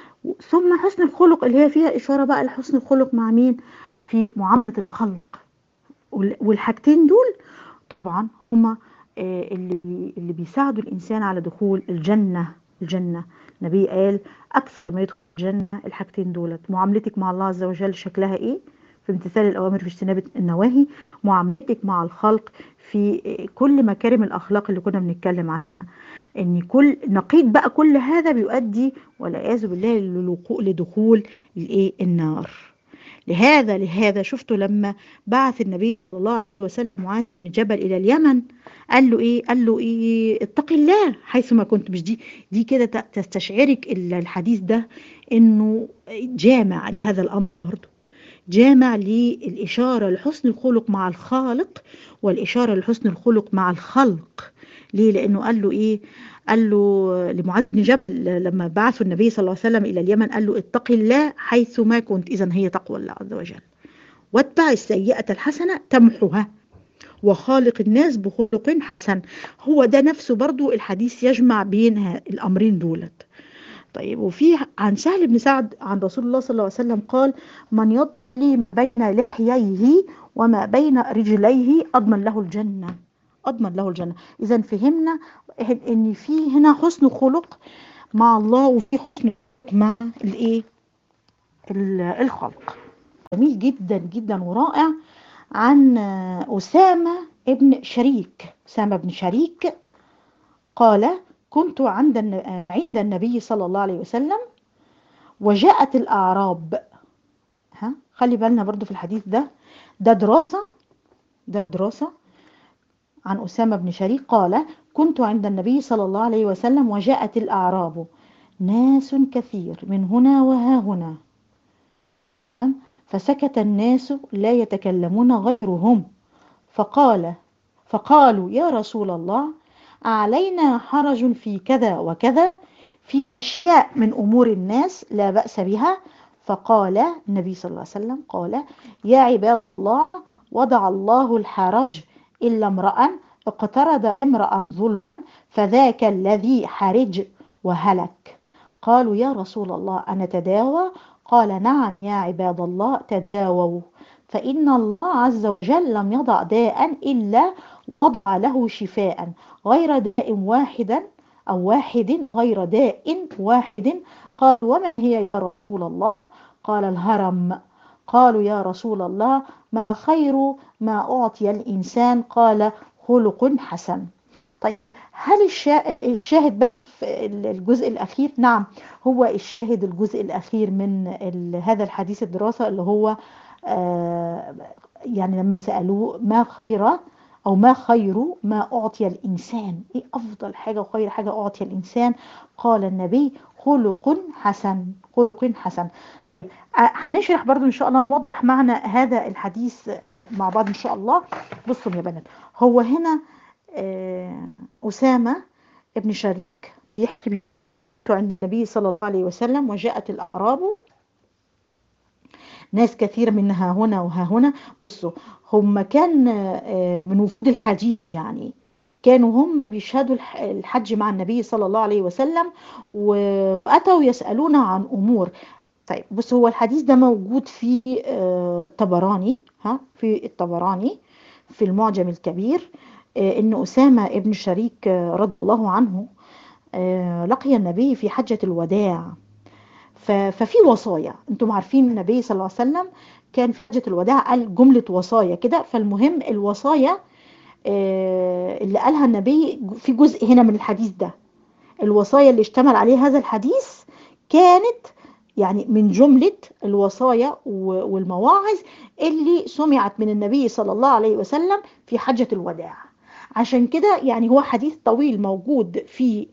ثم حسن الخلق اللي هي فيها اشاره بقى لحسن الخلق مع مين في معامله الخلق وال- والحاجتين دول طبعا هما آه، اللي بي- اللي بيساعدوا الانسان على دخول الجنه الجنه النبي قال اكثر ما يدخل الجنه الحاجتين دولت معاملتك مع الله عز وجل شكلها ايه في امتثال الاوامر في اجتناب النواهي معاملتك مع الخلق في آه، كل مكارم الاخلاق اللي كنا بنتكلم عنها ان كل نقيض بقى كل هذا بيؤدي والعياذ بالله للوقوع لدخول الايه النار لهذا لهذا شفتوا لما بعث النبي صلى الله عليه وسلم معاذ بن جبل الى اليمن قال له ايه قال له ايه اتق الله حيثما كنت مش دي دي كده ت- تستشعرك ال- الحديث ده انه جامع هذا الامر برضه جامع للإشارة لحسن الخلق مع الخالق والإشارة لحسن الخلق مع الخلق ليه لأنه قال له إيه قال له لمعاذ بن جبل لما بعثوا النبي صلى الله عليه وسلم إلى اليمن قال له اتق الله حيث ما كنت إذا هي تقوى الله عز وجل واتبع السيئة الحسنة تمحها وخالق الناس بخلق حسن هو ده نفسه برضو الحديث يجمع بين ه- الأمرين دولت طيب وفي عن سهل بن سعد عن رسول الله صلى الله عليه وسلم قال من يضلي بين لحييه وما بين رجليه أضمن له الجنة أضمن له الجنة إذا فهمنا إن في هنا حسن خلق مع الله وفي حسن خلق مع الإيه ال- الخلق جميل جدا جدا ورائع عن أسامة ابن شريك أسامة بن شريك قال كنت عند الن- عند النبي صلى الله عليه وسلم وجاءت الأعراب ها خلي بالنا برضو في الحديث ده ده دراسة ده دراسة عن أسامة بن شريك قال كنت عند النبي صلى الله عليه وسلم وجاءت الأعراب ناس كثير من هنا وها هنا فسكت الناس لا يتكلمون غيرهم فقال فقالوا يا رسول الله علينا حرج في كذا وكذا أشياء من أمور الناس لا بأس بها فقال النبي صلى الله عليه وسلم قال يا عباد الله وضع الله الحرج إلا امرأ اقترض امرأ ظلم فذاك الذي حرج وهلك قالوا يا رسول الله أنا تداوى قال نعم يا عباد الله تداووا فإن الله عز وجل لم يضع داء إلا وضع له شفاء غير داء واحدا أو واحد غير داء واحد قال ومن هي يا رسول الله قال الهرم قالوا يا رسول الله ما خير ما أعطي الإنسان قال خلق حسن طيب هل الشاهد في الجزء الأخير نعم هو الشاهد الجزء الأخير من هذا الحديث الدراسة اللي هو آه يعني لما سألوه ما خير أو ما خير ما أعطي الإنسان إيه أفضل حاجة وخير حاجة أعطي الإنسان قال النبي خلق حسن خلق حسن هنشرح برضو إن شاء الله نوضح معنى هذا الحديث مع بعض إن شاء الله بصوا يا بنات هو هنا آه أسامة ابن شريك يحكي عن النبي صلى الله عليه وسلم وجاءت الأعراب ناس كثير منها هنا وها هنا بصوا هم كان من وفود الحجيج يعني كانوا هم بيشهدوا الحج مع النبي صلى الله عليه وسلم وأتوا يسألون عن أمور طيب بص هو الحديث ده موجود في طبراني ها في الطبراني في المعجم الكبير ان أسامة ابن شريك رضي الله عنه لقي النبي في حجة الوداع ففي وصايا انتم عارفين النبي صلى الله عليه وسلم كان في حجة الوداع قال جملة وصايا كده فالمهم الوصايا اللي قالها النبي في جزء هنا من الحديث ده الوصايا اللي اشتمل عليه هذا الحديث كانت يعني من جملة الوصايا والمواعظ اللي سمعت من النبي صلى الله عليه وسلم في حجة الوداع عشان كده يعني هو حديث طويل موجود في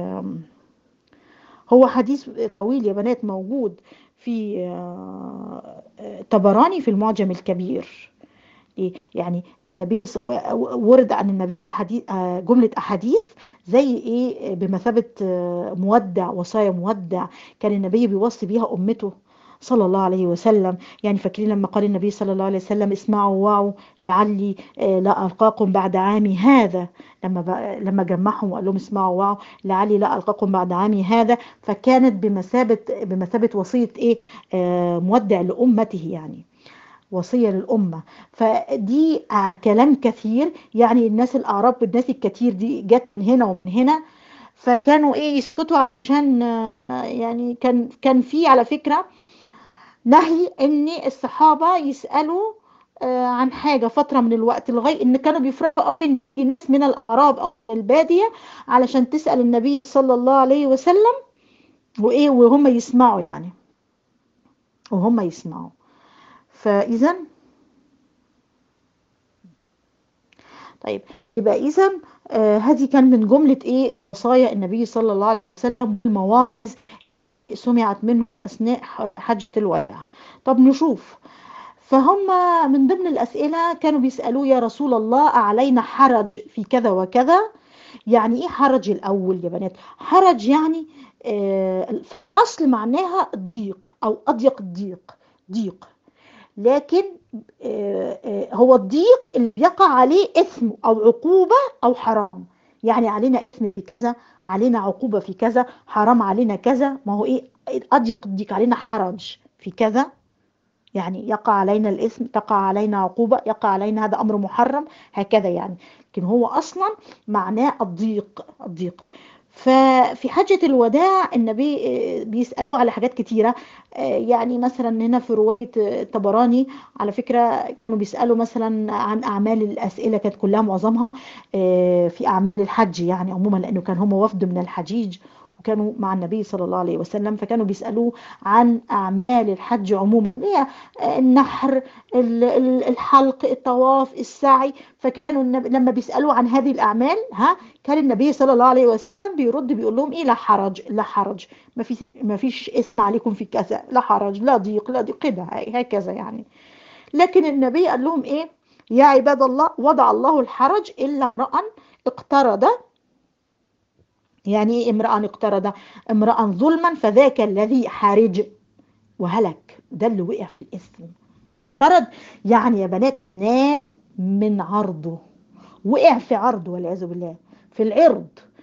هو حديث طويل يا بنات موجود في طبراني في المعجم الكبير يعني ورد عن النبي حديث جملة أحاديث زي إيه بمثابة مودع وصايا مودع كان النبي بيوصي بيها أمته صلى الله عليه وسلم يعني فاكرين لما قال النبي صلى الله عليه وسلم اسمعوا واعوا لعلي لا ألقاكم بعد عامي هذا لما لما جمعهم وقال لهم اسمعوا واعوا لعلي لا ألقاكم بعد عامي هذا فكانت بمثابة بمثابة وصية إيه آه مودع لأمته يعني وصية للأمة فدي كلام كثير يعني الناس الأعراب والناس الكثير دي جت من هنا ومن هنا فكانوا إيه يسكتوا عشان يعني كان كان في على فكرة نهي ان الصحابة يسألوا عن حاجة فترة من الوقت لغاية ان كانوا بيفرقوا ناس من الاعراب او البادية علشان تسأل النبي صلى الله عليه وسلم وايه وهم يسمعوا يعني وهم يسمعوا فاذا طيب يبقى اذا آه هذه كان من جملة ايه وصايا النبي صلى الله عليه وسلم والمواعظ سمعت منه أثناء حجة الوداع طب نشوف فهم من ضمن الأسئلة كانوا بيسألوا يا رسول الله أعلينا حرج في كذا وكذا يعني إيه حرج الأول يا بنات حرج يعني آه أصل معناها الضيق أو أضيق الضيق ضيق لكن آه آه هو الضيق اللي يقع عليه إثم أو عقوبة أو حرام يعني علينا إثم في كذا علينا عقوبة في كذا حرام علينا كذا ما هو إيه أضيق الضيق علينا حرج في كذا يعني يقع علينا الإثم تقع علينا عقوبة يقع علينا هذا أمر محرم هكذا يعني لكن هو أصلا معناه الضيق الضيق ففي حجة الوداع النبي بيسألوا على حاجات كتيرة يعني مثلا هنا في رواية طبراني على فكرة كانوا بيسألوا مثلا عن أعمال الأسئلة كانت كلها معظمها في أعمال الحج يعني عموما لأنه كان هم وفد من الحجيج وكانوا مع النبي صلى الله عليه وسلم فكانوا بيسألوه عن أعمال الحج عموما هي النحر الحلق الطواف السعي فكانوا لما بيسألوا عن هذه الأعمال ها كان النبي صلى الله عليه وسلم بيرد بيقول لهم إيه لا حرج لا حرج ما في ما فيش إثم عليكم في كذا لا حرج لا ضيق لا ضيق كده هكذا يعني لكن النبي قال لهم إيه يا عباد الله وضع الله الحرج إلا امرأ اقترض يعني ايه امرأ اقترض امرأ ظلما فذاك الذي حارج وهلك ده اللي وقع في الاسم اقترض يعني يا بنات نام من عرضه وقع في عرضه والعياذ بالله في العرض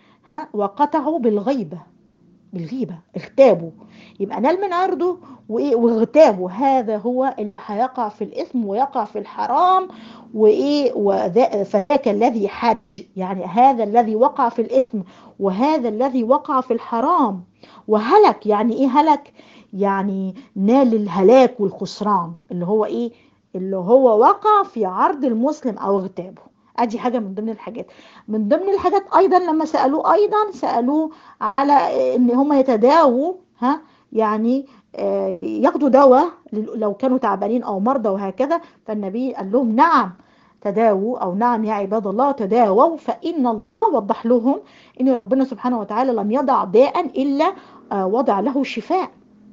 وقطعه بالغيبة بالغيبة اغتابه يبقى نال من عرضه وايه واغتابه هذا هو اللي هيقع في الاثم ويقع في الحرام وايه وذا فذاك الذي حج يعني هذا الذي وقع في الاثم وهذا الذي وقع في الحرام وهلك يعني ايه هلك يعني نال الهلاك والخسران اللي هو ايه اللي هو وقع في عرض المسلم او اغتابه ادي حاجه من ضمن الحاجات من ضمن الحاجات ايضا لما سالوه ايضا سالوه على ان هم يتداووا ها يعني ياخدوا دواء لو كانوا تعبانين او مرضى وهكذا فالنبي قال لهم نعم تداووا او نعم يا عباد الله تداووا فان الله وضح لهم ان ربنا سبحانه وتعالى لم يضع داء الا وضع له شفاء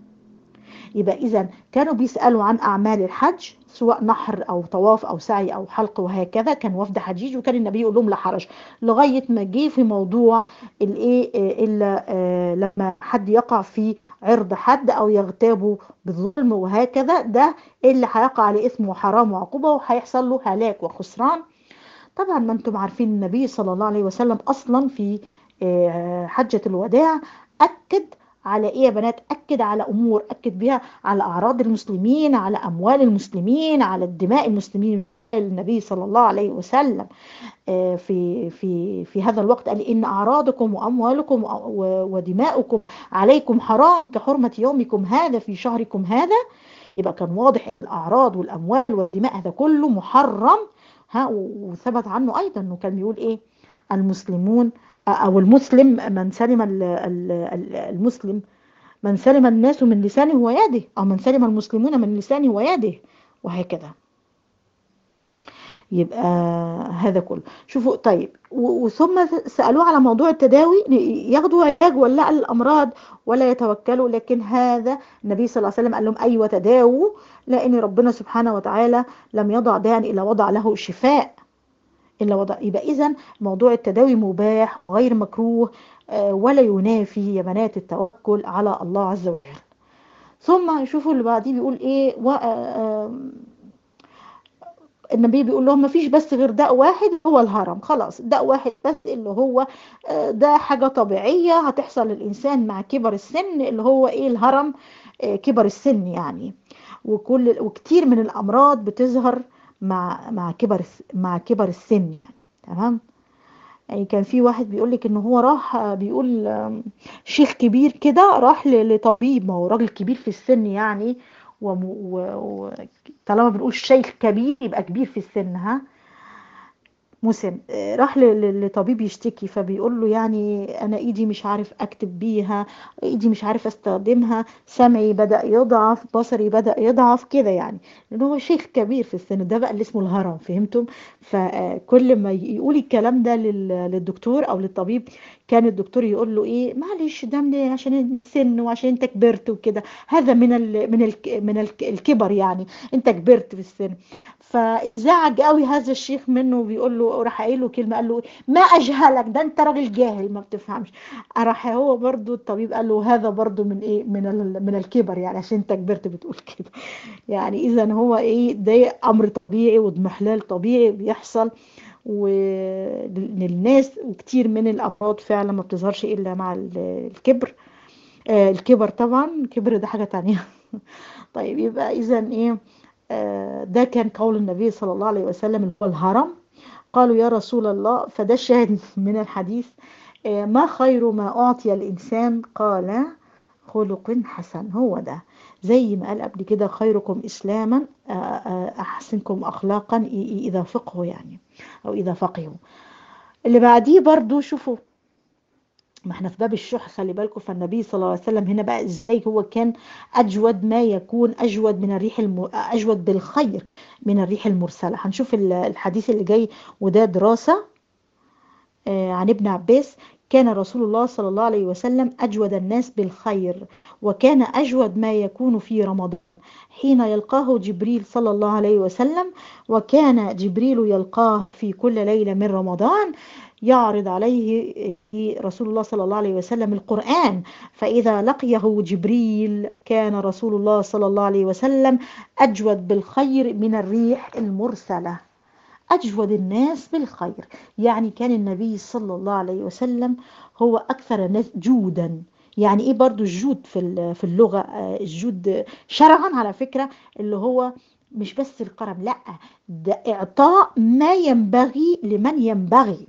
يبقى اذا كانوا بيسالوا عن اعمال الحج سواء نحر او طواف او سعي او حلق وهكذا كان وفد حجيج وكان النبي يقول لهم لا حرج لغايه ما جه في موضوع الايه الا لما حد يقع في عرض حد او يغتابه بالظلم وهكذا ده اللي هيقع عليه اسم وحرام وعقوبه وهيحصل له هلاك وخسران طبعا ما انتم عارفين النبي صلى الله عليه وسلم اصلا في حجه الوداع اكد على ايه يا بنات اكد على امور اكد بها على اعراض المسلمين على اموال المسلمين على الدماء المسلمين النبي صلى الله عليه وسلم في في في هذا الوقت قال ان اعراضكم واموالكم ودماؤكم عليكم حرام كحرمه يومكم هذا في شهركم هذا يبقى كان واضح الاعراض والاموال والدماء هذا كله محرم ها وثبت عنه ايضا انه كان بيقول ايه المسلمون او المسلم من سلم المسلم من سلم الناس من لسانه ويده او من سلم المسلمون من لسانه ويده وهكذا يبقى هذا كله شوفوا طيب وثم سألوه على موضوع التداوي ياخدوا علاج ولا لا الأمراض ولا يتوكلوا لكن هذا النبي صلى الله عليه وسلم قال لهم أيوة تداووا لأن ربنا سبحانه وتعالى لم يضع داعا إلا وضع له شفاء إلا وضع يبقى إذا موضوع التداوي مباح غير مكروه ولا ينافي يا بنات التوكل على الله عز وجل ثم شوفوا اللي بعديه بيقول إيه و النبي بيقول لهم مفيش بس غير داء واحد هو الهرم خلاص داء واحد بس اللي هو ده حاجة طبيعية هتحصل للإنسان مع كبر السن اللي هو إيه الهرم كبر السن يعني وكل وكتير من الأمراض بتظهر مع مع كبر مع كبر السن تمام يعني كان في واحد بيقول لك ان هو راح بيقول شيخ كبير كده راح لطبيب ما هو راجل كبير في السن يعني وطالما بنقول شيخ كبير يبقى كبير في السن ها مسن راح لطبيب يشتكي فبيقول له يعني انا ايدي مش عارف اكتب بيها ايدي مش عارف استخدمها سمعي بدا يضعف بصري بدا يضعف كده يعني لان هو شيخ كبير في السن ده بقى اللي اسمه الهرم فهمتم فكل ما يقول الكلام ده للدكتور او للطبيب كان الدكتور يقول له ايه معلش ده من عشان السن وعشان انت كبرت وكده هذا من ال من ال من الكبر يعني انت كبرت في السن فزعج قوي هذا الشيخ منه وبيقول له راح قايل له كلمه قال له ما اجهلك ده انت راجل جاهل ما بتفهمش راح هو برضو الطبيب قال له هذا برضو من ايه من من الكبر يعني عشان انت كبرت بتقول كده يعني اذا هو ايه ده امر طبيعي واضمحلال طبيعي بيحصل وللناس وكتير من الامراض فعلا ما بتظهرش الا مع الكبر آه الكبر طبعا الكبر ده حاجه تانية طيب يبقى اذا ايه ده كان قول النبي صلى الله عليه وسلم اللي هو الهرم قالوا يا رسول الله فده الشاهد من الحديث ما خير ما أعطي الإنسان قال خلق حسن هو ده زي ما قال قبل كده خيركم إسلاما أحسنكم أخلاقا إذا فقهوا يعني أو إذا فقهوا اللي بعديه برضو شوفوا ما احنا في باب الشح خلي بالكم فالنبي صلى الله عليه وسلم هنا بقى ازاي هو كان اجود ما يكون اجود من الريح الم... اجود بالخير من الريح المرسله هنشوف الحديث اللي جاي وده دراسه آه عن ابن عباس كان رسول الله صلى الله عليه وسلم اجود الناس بالخير وكان اجود ما يكون في رمضان حين يلقاه جبريل صلى الله عليه وسلم وكان جبريل يلقاه في كل ليلة من رمضان يعرض عليه رسول الله صلى الله عليه وسلم القرآن فإذا لقيه جبريل كان رسول الله صلى الله عليه وسلم أجود بالخير من الريح المرسلة أجود الناس بالخير يعني كان النبي صلى الله عليه وسلم هو أكثر الناس جودا يعني ايه برضو الجود في في اللغة الجود شرعا على فكرة اللي هو مش بس الكرم لا ده اعطاء ما ينبغي لمن ينبغي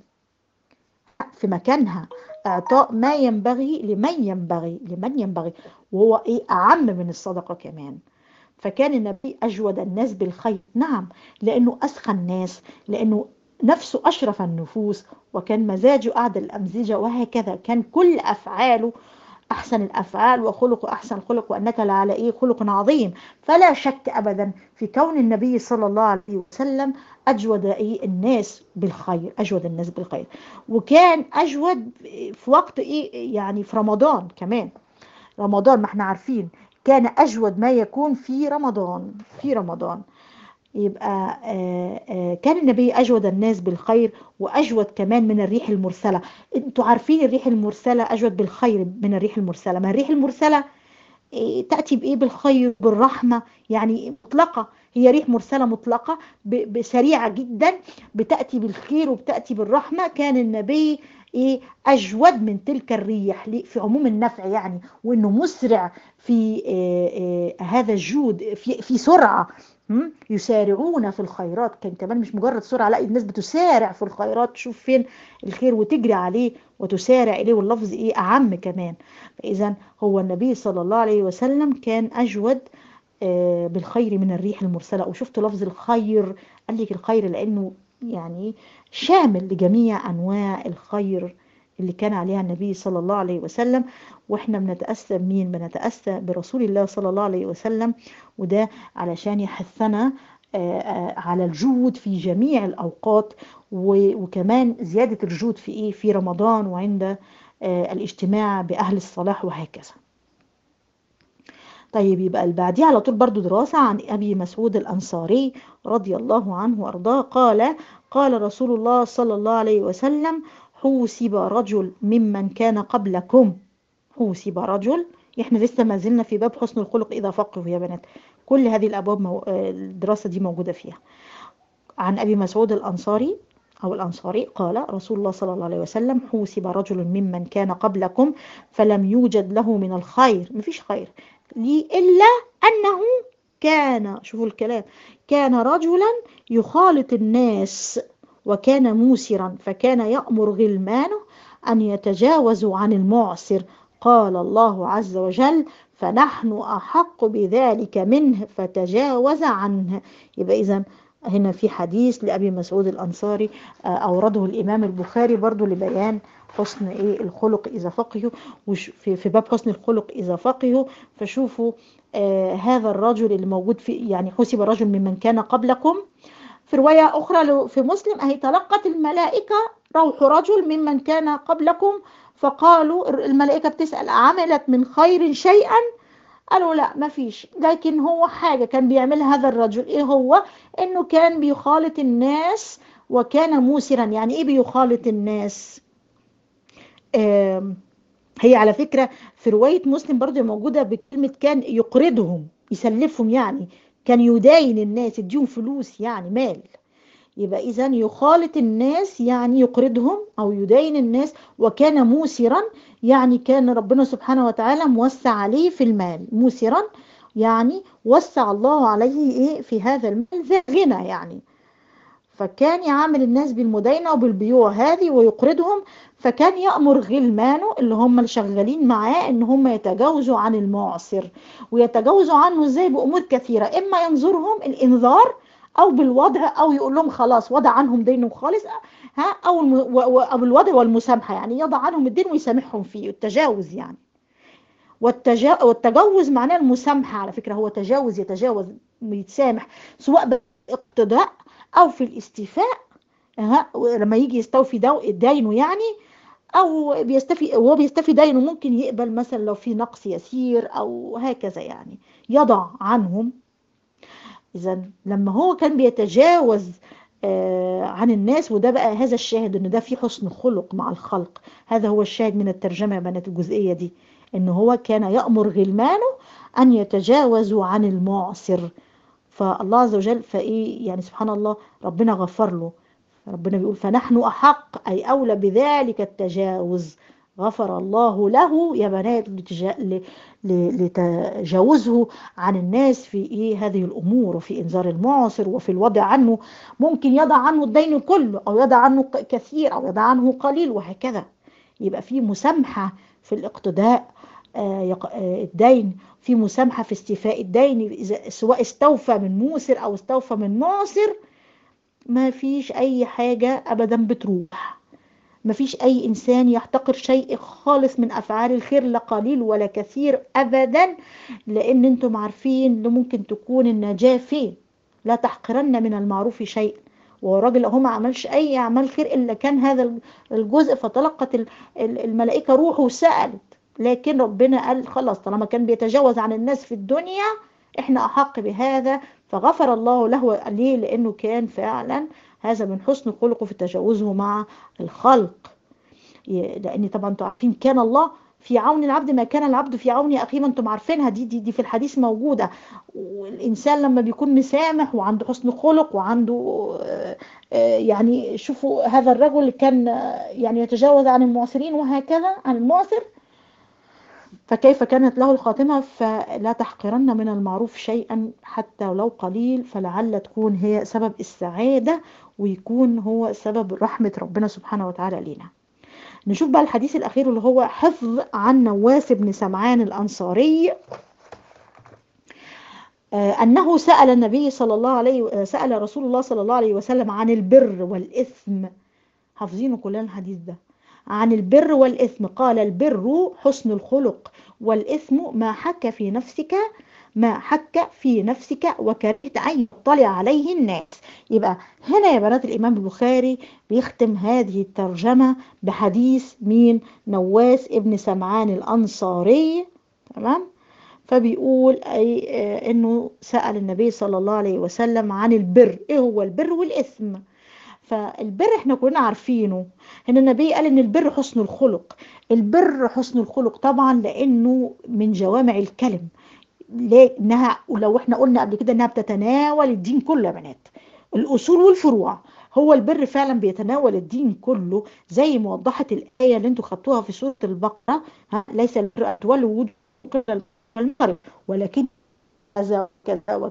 في مكانها اعطاء ما ينبغي لمن ينبغي لمن ينبغي وهو ايه اعم من الصدقة كمان فكان النبي اجود الناس بالخير نعم لانه اسخى الناس لانه نفسه اشرف النفوس وكان مزاجه اعدل الامزجة وهكذا كان كل افعاله أحسن الأفعال وخلق أحسن الخلق وأنك لعلى إيه خلق عظيم فلا شك أبدا في كون النبي صلى الله عليه وسلم أجود إيه الناس بالخير أجود الناس بالخير وكان أجود في وقت إيه يعني في رمضان كمان رمضان ما احنا عارفين كان أجود ما يكون في رمضان في رمضان يبقى آآ آآ كان النبي أجود الناس بالخير وأجود كمان من الريح المرسلة انتوا عارفين الريح المرسلة أجود بالخير من الريح المرسلة ما الريح المرسلة تأتي بإيه بالخير بالرحمة يعني مطلقة هي ريح مرسلة مطلقة سريعة جدا بتأتي بالخير وبتأتي بالرحمة كان النبي ايه اجود من تلك الريح في عموم النفع يعني وانه مسرع في آآ آآ هذا الجود في في سرعه يسارعون في الخيرات كان كمان مش مجرد سرعه لا الناس بتسارع في الخيرات تشوف فين الخير وتجري عليه وتسارع اليه واللفظ ايه اعم كمان فاذا هو النبي صلى الله عليه وسلم كان اجود بالخير من الريح المرسله وشفت لفظ الخير قال لك الخير لانه يعني شامل لجميع أنواع الخير اللي كان عليها النبي صلى الله عليه وسلم واحنا بنتأسى مين بنتأسى برسول الله صلى الله عليه وسلم وده علشان يحثنا على الجود في جميع الأوقات وكمان زيادة الجود في إيه في رمضان وعند الاجتماع بأهل الصلاح وهكذا طيب يبقى اللي بعديه على طول برضو دراسة عن أبي مسعود الأنصاري رضي الله عنه وأرضاه قال قال رسول الله صلى الله عليه وسلم حوسب رجل ممن كان قبلكم حوسب رجل احنا لسه ما زلنا في باب حسن الخلق إذا فقهوا يا بنات كل هذه الأبواب مو... الدراسة دي موجودة فيها عن أبي مسعود الأنصاري أو الأنصاري قال رسول الله صلى الله عليه وسلم حوسب رجل ممن كان قبلكم فلم يوجد له من الخير مفيش خير لي إلا أنه كان شوفوا الكلام كان رجلا يخالط الناس وكان موسرا فكان يأمر غلمانه أن يتجاوزوا عن المعسر قال الله عز وجل فنحن أحق بذلك منه فتجاوز عنه يبقى إذا هنا في حديث لأبي مسعود الأنصاري أورده الإمام البخاري برضو لبيان حسن إيه الخلق إذا فقهوا في, في باب حسن الخلق إذا فقهوا فشوفوا آه هذا الرجل اللي موجود في يعني حسب رجل ممن كان قبلكم في رواية أخرى في مسلم أهي تلقت الملائكة روح رجل ممن كان قبلكم فقالوا الملائكة بتسأل عملت من خير شيئا قالوا لا ما فيش لكن هو حاجة كان بيعملها هذا الرجل ايه هو انه كان بيخالط الناس وكان موسرا يعني ايه بيخالط الناس هي على فكرة في رواية مسلم برضو موجودة بكلمة كان يقرضهم يسلفهم يعني كان يداين الناس يديهم فلوس يعني مال يبقى إذا يخالط الناس يعني يقرضهم أو يداين الناس وكان موسرا يعني كان ربنا سبحانه وتعالى موسع عليه في المال موسرا يعني وسع الله عليه إيه في هذا المال ذا غنى يعني فكان يعامل الناس بالمداينة وبالبيوع هذه ويقرضهم فكان يأمر غلمانه اللي هم الشغالين معاه ان هم يتجاوزوا عن المعصر ويتجاوزوا عنه ازاي بأمور كثيرة اما ينظرهم الانذار او بالوضع او يقول لهم خلاص وضع عنهم دينهم خالص ها او او الوضع والمسامحة يعني يضع عنهم الدين ويسامحهم فيه التجاوز يعني والتجا... والتجاوز معناه المسامحة على فكرة هو تجاوز يتجاوز يتسامح سواء باقتداء او في الاستيفاء ها لما يجي يستوفي دينه يعني او بيستفي وهو بيستفي دينه ممكن يقبل مثلا لو في نقص يسير او هكذا يعني يضع عنهم إذا لما هو كان بيتجاوز آه، عن الناس وده بقى هذا الشاهد ان ده في حسن خلق مع الخلق هذا هو الشاهد من الترجمة يا بنات الجزئية دي ان هو كان يأمر غلمانه ان يتجاوزوا عن المعصر فالله عز وجل فايه يعني سبحان الله ربنا غفر له ربنا بيقول فنحن احق اي اولى بذلك التجاوز غفر الله له يا بنات لتجاوزه عن الناس في ايه هذه الامور وفي انذار المعصر وفي الوضع عنه ممكن يضع عنه الدين كله او يضع عنه كثير او يضع عنه قليل وهكذا يبقى في مسامحه في الاقتداء الدين في مسامحه في استيفاء الدين سواء استوفى من موسر او استوفى من معسر ما فيش اي حاجه ابدا بتروح مفيش أي إنسان يحتقر شيء خالص من أفعال الخير لا قليل ولا كثير أبدا لأن أنتم عارفين إن ممكن تكون النجاة فين لا تحقرن من المعروف شيء وراجل هو ما عملش أي أعمال خير إلا كان هذا الجزء فتلقت الملائكة روحه وسألت لكن ربنا قال خلاص طالما كان بيتجاوز عن الناس في الدنيا احنا أحق بهذا فغفر الله له ليه لأنه كان فعلا هذا من حسن خلقه في تجاوزه مع الخلق لأن طبعا انتم عارفين كان الله في عون العبد ما كان العبد في عون أخيه ما انتم عارفينها دي, دي, دي في الحديث موجودة والإنسان لما بيكون مسامح وعنده حسن خلق وعنده يعني شوفوا هذا الرجل كان يعني يتجاوز عن المعسرين وهكذا عن المعسر فكيف كانت له الخاتمة فلا تحقرن من المعروف شيئا حتى لو قليل فلعل تكون هي سبب السعادة ويكون هو سبب رحمة ربنا سبحانه وتعالى لنا نشوف بقى الحديث الأخير اللي هو حفظ عن نواس بن سمعان الأنصاري أنه سأل النبي صلى الله عليه سأل رسول الله صلى الله عليه وسلم عن البر والإثم حافظينه كلنا الحديث ده عن البر والإثم قال البر حسن الخلق والإثم ما حك في نفسك ما حك في نفسك وكرهت أن يطلع عليه الناس يبقى هنا يا بنات الإمام البخاري بيختم هذه الترجمة بحديث مين نواس ابن سمعان الأنصاري تمام فبيقول أي آه إنه سأل النبي صلى الله عليه وسلم عن البر إيه هو البر والإثم فالبر احنا كلنا عارفينه ان النبي قال ان البر حسن الخلق البر حسن الخلق طبعا لانه من جوامع الكلم لانها لو احنا قلنا قبل كده انها بتتناول الدين كله يا بنات الاصول والفروع هو البر فعلا بيتناول الدين كله زي ما وضحت الايه اللي انتوا خدتوها في سوره البقره ليس البر ان تولوا وجوهكم ولكن كذا وكذا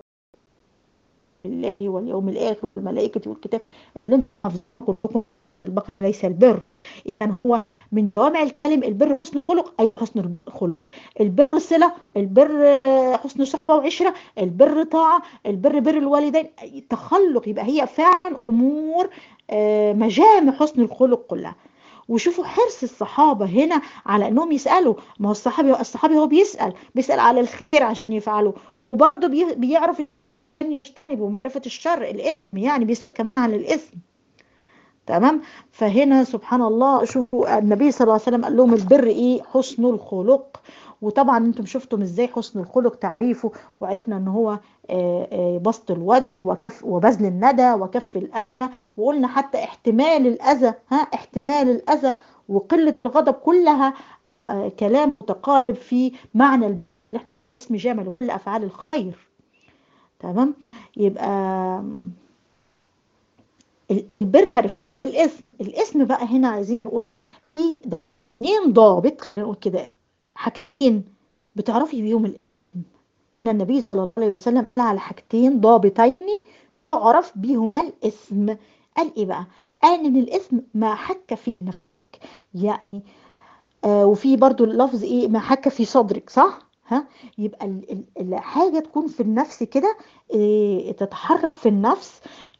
الله واليوم الاخر والملائكه والكتاب اللي انتم حافظينه كلكم البقره ليس البر يعني هو من جوامع الكلم البر حسن الخلق اي حسن الخلق البر صله البر حسن صحبه وعشره البر طاعه البر بر الوالدين تخلق يبقى هي فعلا امور مجامع حسن الخلق كلها وشوفوا حرص الصحابة هنا على انهم يسألوا ما هو الصحابي الصحابي هو بيسأل بيسأل على الخير عشان يفعله وبرضه بيعرف يجتنب ومعرفة الشر الإثم يعني بيسأل كمان عن الإثم تمام فهنا سبحان الله شوفوا النبي صلى الله عليه وسلم قال لهم البر ايه حسن الخلق وطبعا انتم شفتم ازاي حسن الخلق تعريفه وعرفنا ان هو بسط الوجه وبذل الندى وكف الاذى وقلنا حتى احتمال الاذى ها احتمال الاذى وقله الغضب كلها كلام متقارب في معنى اسم جامل وكل افعال الخير تمام يبقى البر الاسم الاسم بقى هنا عايزين نقول في اثنين ضابط خلينا نقول كده حاجتين بتعرفي بيهم الاسم النبي صلى الله عليه وسلم قال على حاجتين ضابطين تعرف بيهم الاسم قال ايه بقى قال ان الاسم ما حك في نفسك يعني آه وفي برضو اللفظ ايه ما حك في صدرك صح ها يبقى الحاجه تكون في النفس كده إيه تتحرك في النفس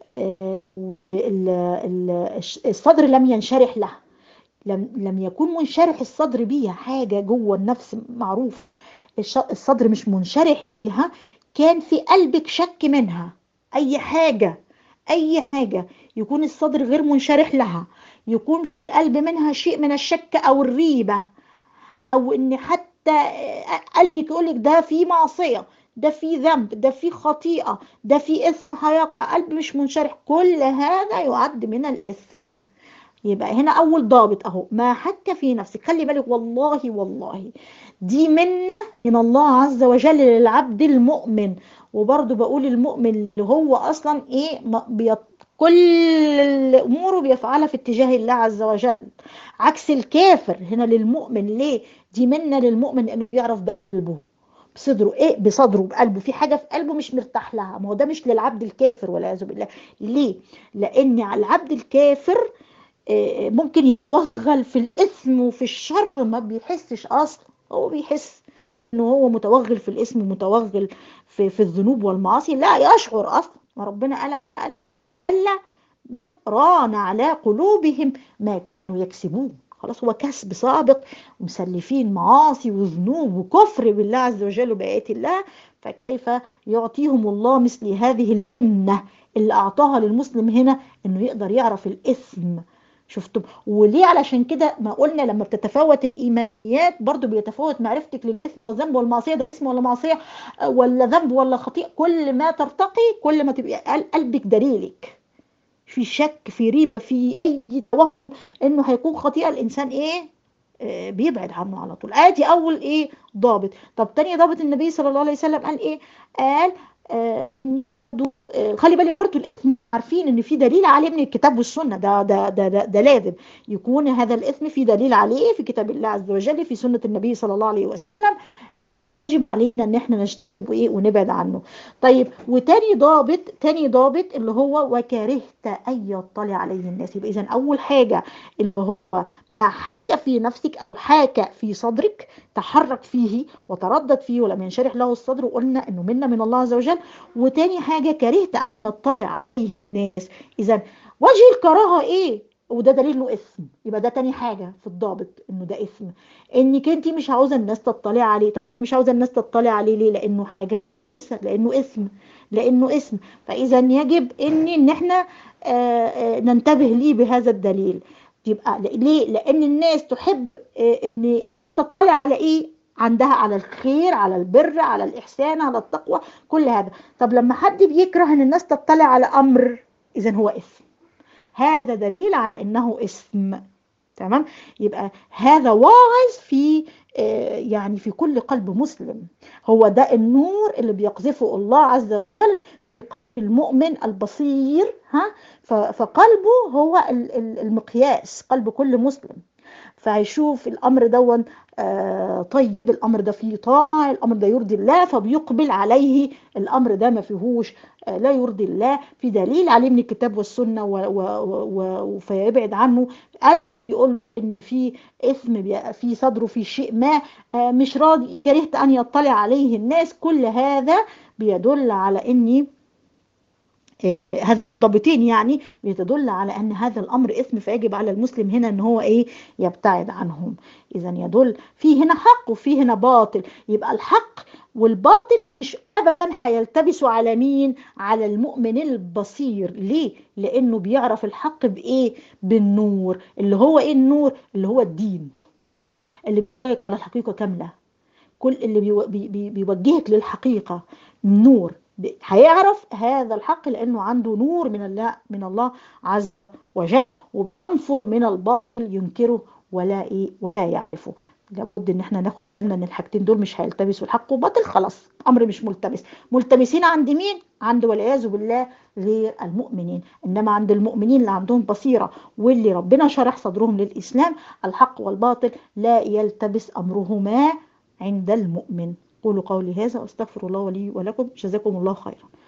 الصدر لم ينشرح لها لم لم يكون منشرح الصدر بيها حاجه جوه النفس معروف الصدر مش منشرح لها كان في قلبك شك منها اي حاجه اي حاجه يكون الصدر غير منشرح لها يكون في القلب منها شيء من الشك او الريبه او ان حتى قلبك يقول لك ده في معصيه ده في ذنب ده في خطيئة ده في إثم هيقع قلب مش منشرح كل هذا يعد من الإثم يبقى هنا أول ضابط أهو ما حك في نفسك خلي بالك والله والله دي من من الله عز وجل للعبد المؤمن وبرضه بقول المؤمن اللي هو أصلا إيه بيط كل أموره بيفعلها في اتجاه الله عز وجل عكس الكافر هنا للمؤمن ليه دي منة للمؤمن انه يعرف بقلبه بصدره ايه بصدره بقلبه في حاجه في قلبه مش مرتاح لها ما هو ده مش للعبد الكافر والعياذ بالله ليه لان على العبد الكافر ممكن يتوغل في الاثم وفي الشر ما بيحسش اصلا هو بيحس انه هو متوغل في الاثم ومتوغل في, في الذنوب والمعاصي لا يشعر اصلا ما ربنا قال الا ران على قلوبهم ما كانوا يكسبون خلاص هو كسب سابق ومسلفين معاصي وذنوب وكفر بالله عز وجل وبآيات الله فكيف يعطيهم الله مثل هذه المنة اللي أعطاها للمسلم هنا إنه يقدر يعرف الإثم شفتم وليه علشان كده ما قلنا لما بتتفاوت الايمانيات برضو بيتفاوت معرفتك للاثم والذنب والمعصيه ده اسم ولا معصيه ولا ذنب ولا خطيئه كل ما ترتقي كل ما تبقى قلبك دليلك في شك في ريبه في اي توهم انه هيكون خطيئه الانسان ايه آه بيبعد عنه على طول ادي اول ايه ضابط طب تاني ضابط النبي صلى الله عليه وسلم قال ايه قال آه خلي بالك برضه عارفين ان في دليل عليه من الكتاب والسنه ده ده ده ده, ده لازم يكون هذا الاثم في دليل عليه في كتاب الله عز وجل في سنه النبي صلى الله عليه وسلم يجب علينا ان احنا نجتنبه ايه ونبعد عنه طيب وتاني ضابط تاني ضابط اللي هو وكرهت ان يطلع عليه الناس يبقى اذا اول حاجه اللي هو في نفسك أو حاك في صدرك تحرك فيه وتردد فيه ولم ينشرح له الصدر وقلنا انه منا من الله عز وجل وتاني حاجة كرهت ان تطلع عليه الناس اذا وجه الكراهة ايه وده دليل انه اسم يبقى ده تاني حاجة في الضابط انه ده اسم انك انت مش عاوزة الناس تطلع عليه مش عاوزة الناس تطلع عليه ليه لانه حاجة لانه اسم لانه اسم فاذا يجب ان ان احنا آآ آآ ننتبه ليه بهذا الدليل يبقى ليه لان الناس تحب ان تطلع على ايه عندها على الخير على البر على الاحسان على التقوى كل هذا طب لما حد بيكره ان الناس تطلع على امر اذا هو اسم هذا دليل على انه اسم تمام يبقى هذا واعظ في يعني في كل قلب مسلم هو ده النور اللي بيقذفه الله عز وجل المؤمن البصير ها فقلبه هو المقياس قلب كل مسلم فهيشوف الامر دون آه طيب الامر ده فيه طاعه الامر ده يرضي الله فبيقبل عليه الامر ده ما فيهوش آه لا يرضي الله في دليل عليه من الكتاب والسنه فيبعد عنه يقول ان في اثم في صدره في شيء ما آه مش راضي كرهت ان يطلع عليه الناس كل هذا بيدل على اني هذا الضابطين يعني بتدل على ان هذا الامر اثم فيجب على المسلم هنا ان هو ايه يبتعد عنهم اذا يدل في هنا حق وفي هنا باطل يبقى الحق والباطل مش ابدا هيلتبسوا على مين على المؤمن البصير ليه لانه بيعرف الحق بايه بالنور اللي هو ايه النور اللي هو الدين اللي بيوجهك على الحقيقه كامله كل اللي بي بي بيوجهك للحقيقه نور هيعرف هذا الحق لانه عنده نور من الله من الله عز وجل وبينفر من الباطل ينكره ولا ايه ولا يعرفه لابد ان احنا ناخد بالنا ان الحاجتين دول مش هيلتبسوا الحق وباطل خلاص امر مش ملتبس ملتبسين عند مين عند والعياذ بالله غير المؤمنين انما عند المؤمنين اللي عندهم بصيره واللي ربنا شرح صدرهم للاسلام الحق والباطل لا يلتبس امرهما عند المؤمن قولوا قولي هذا واستغفر الله لي ولكم جزاكم الله خيرا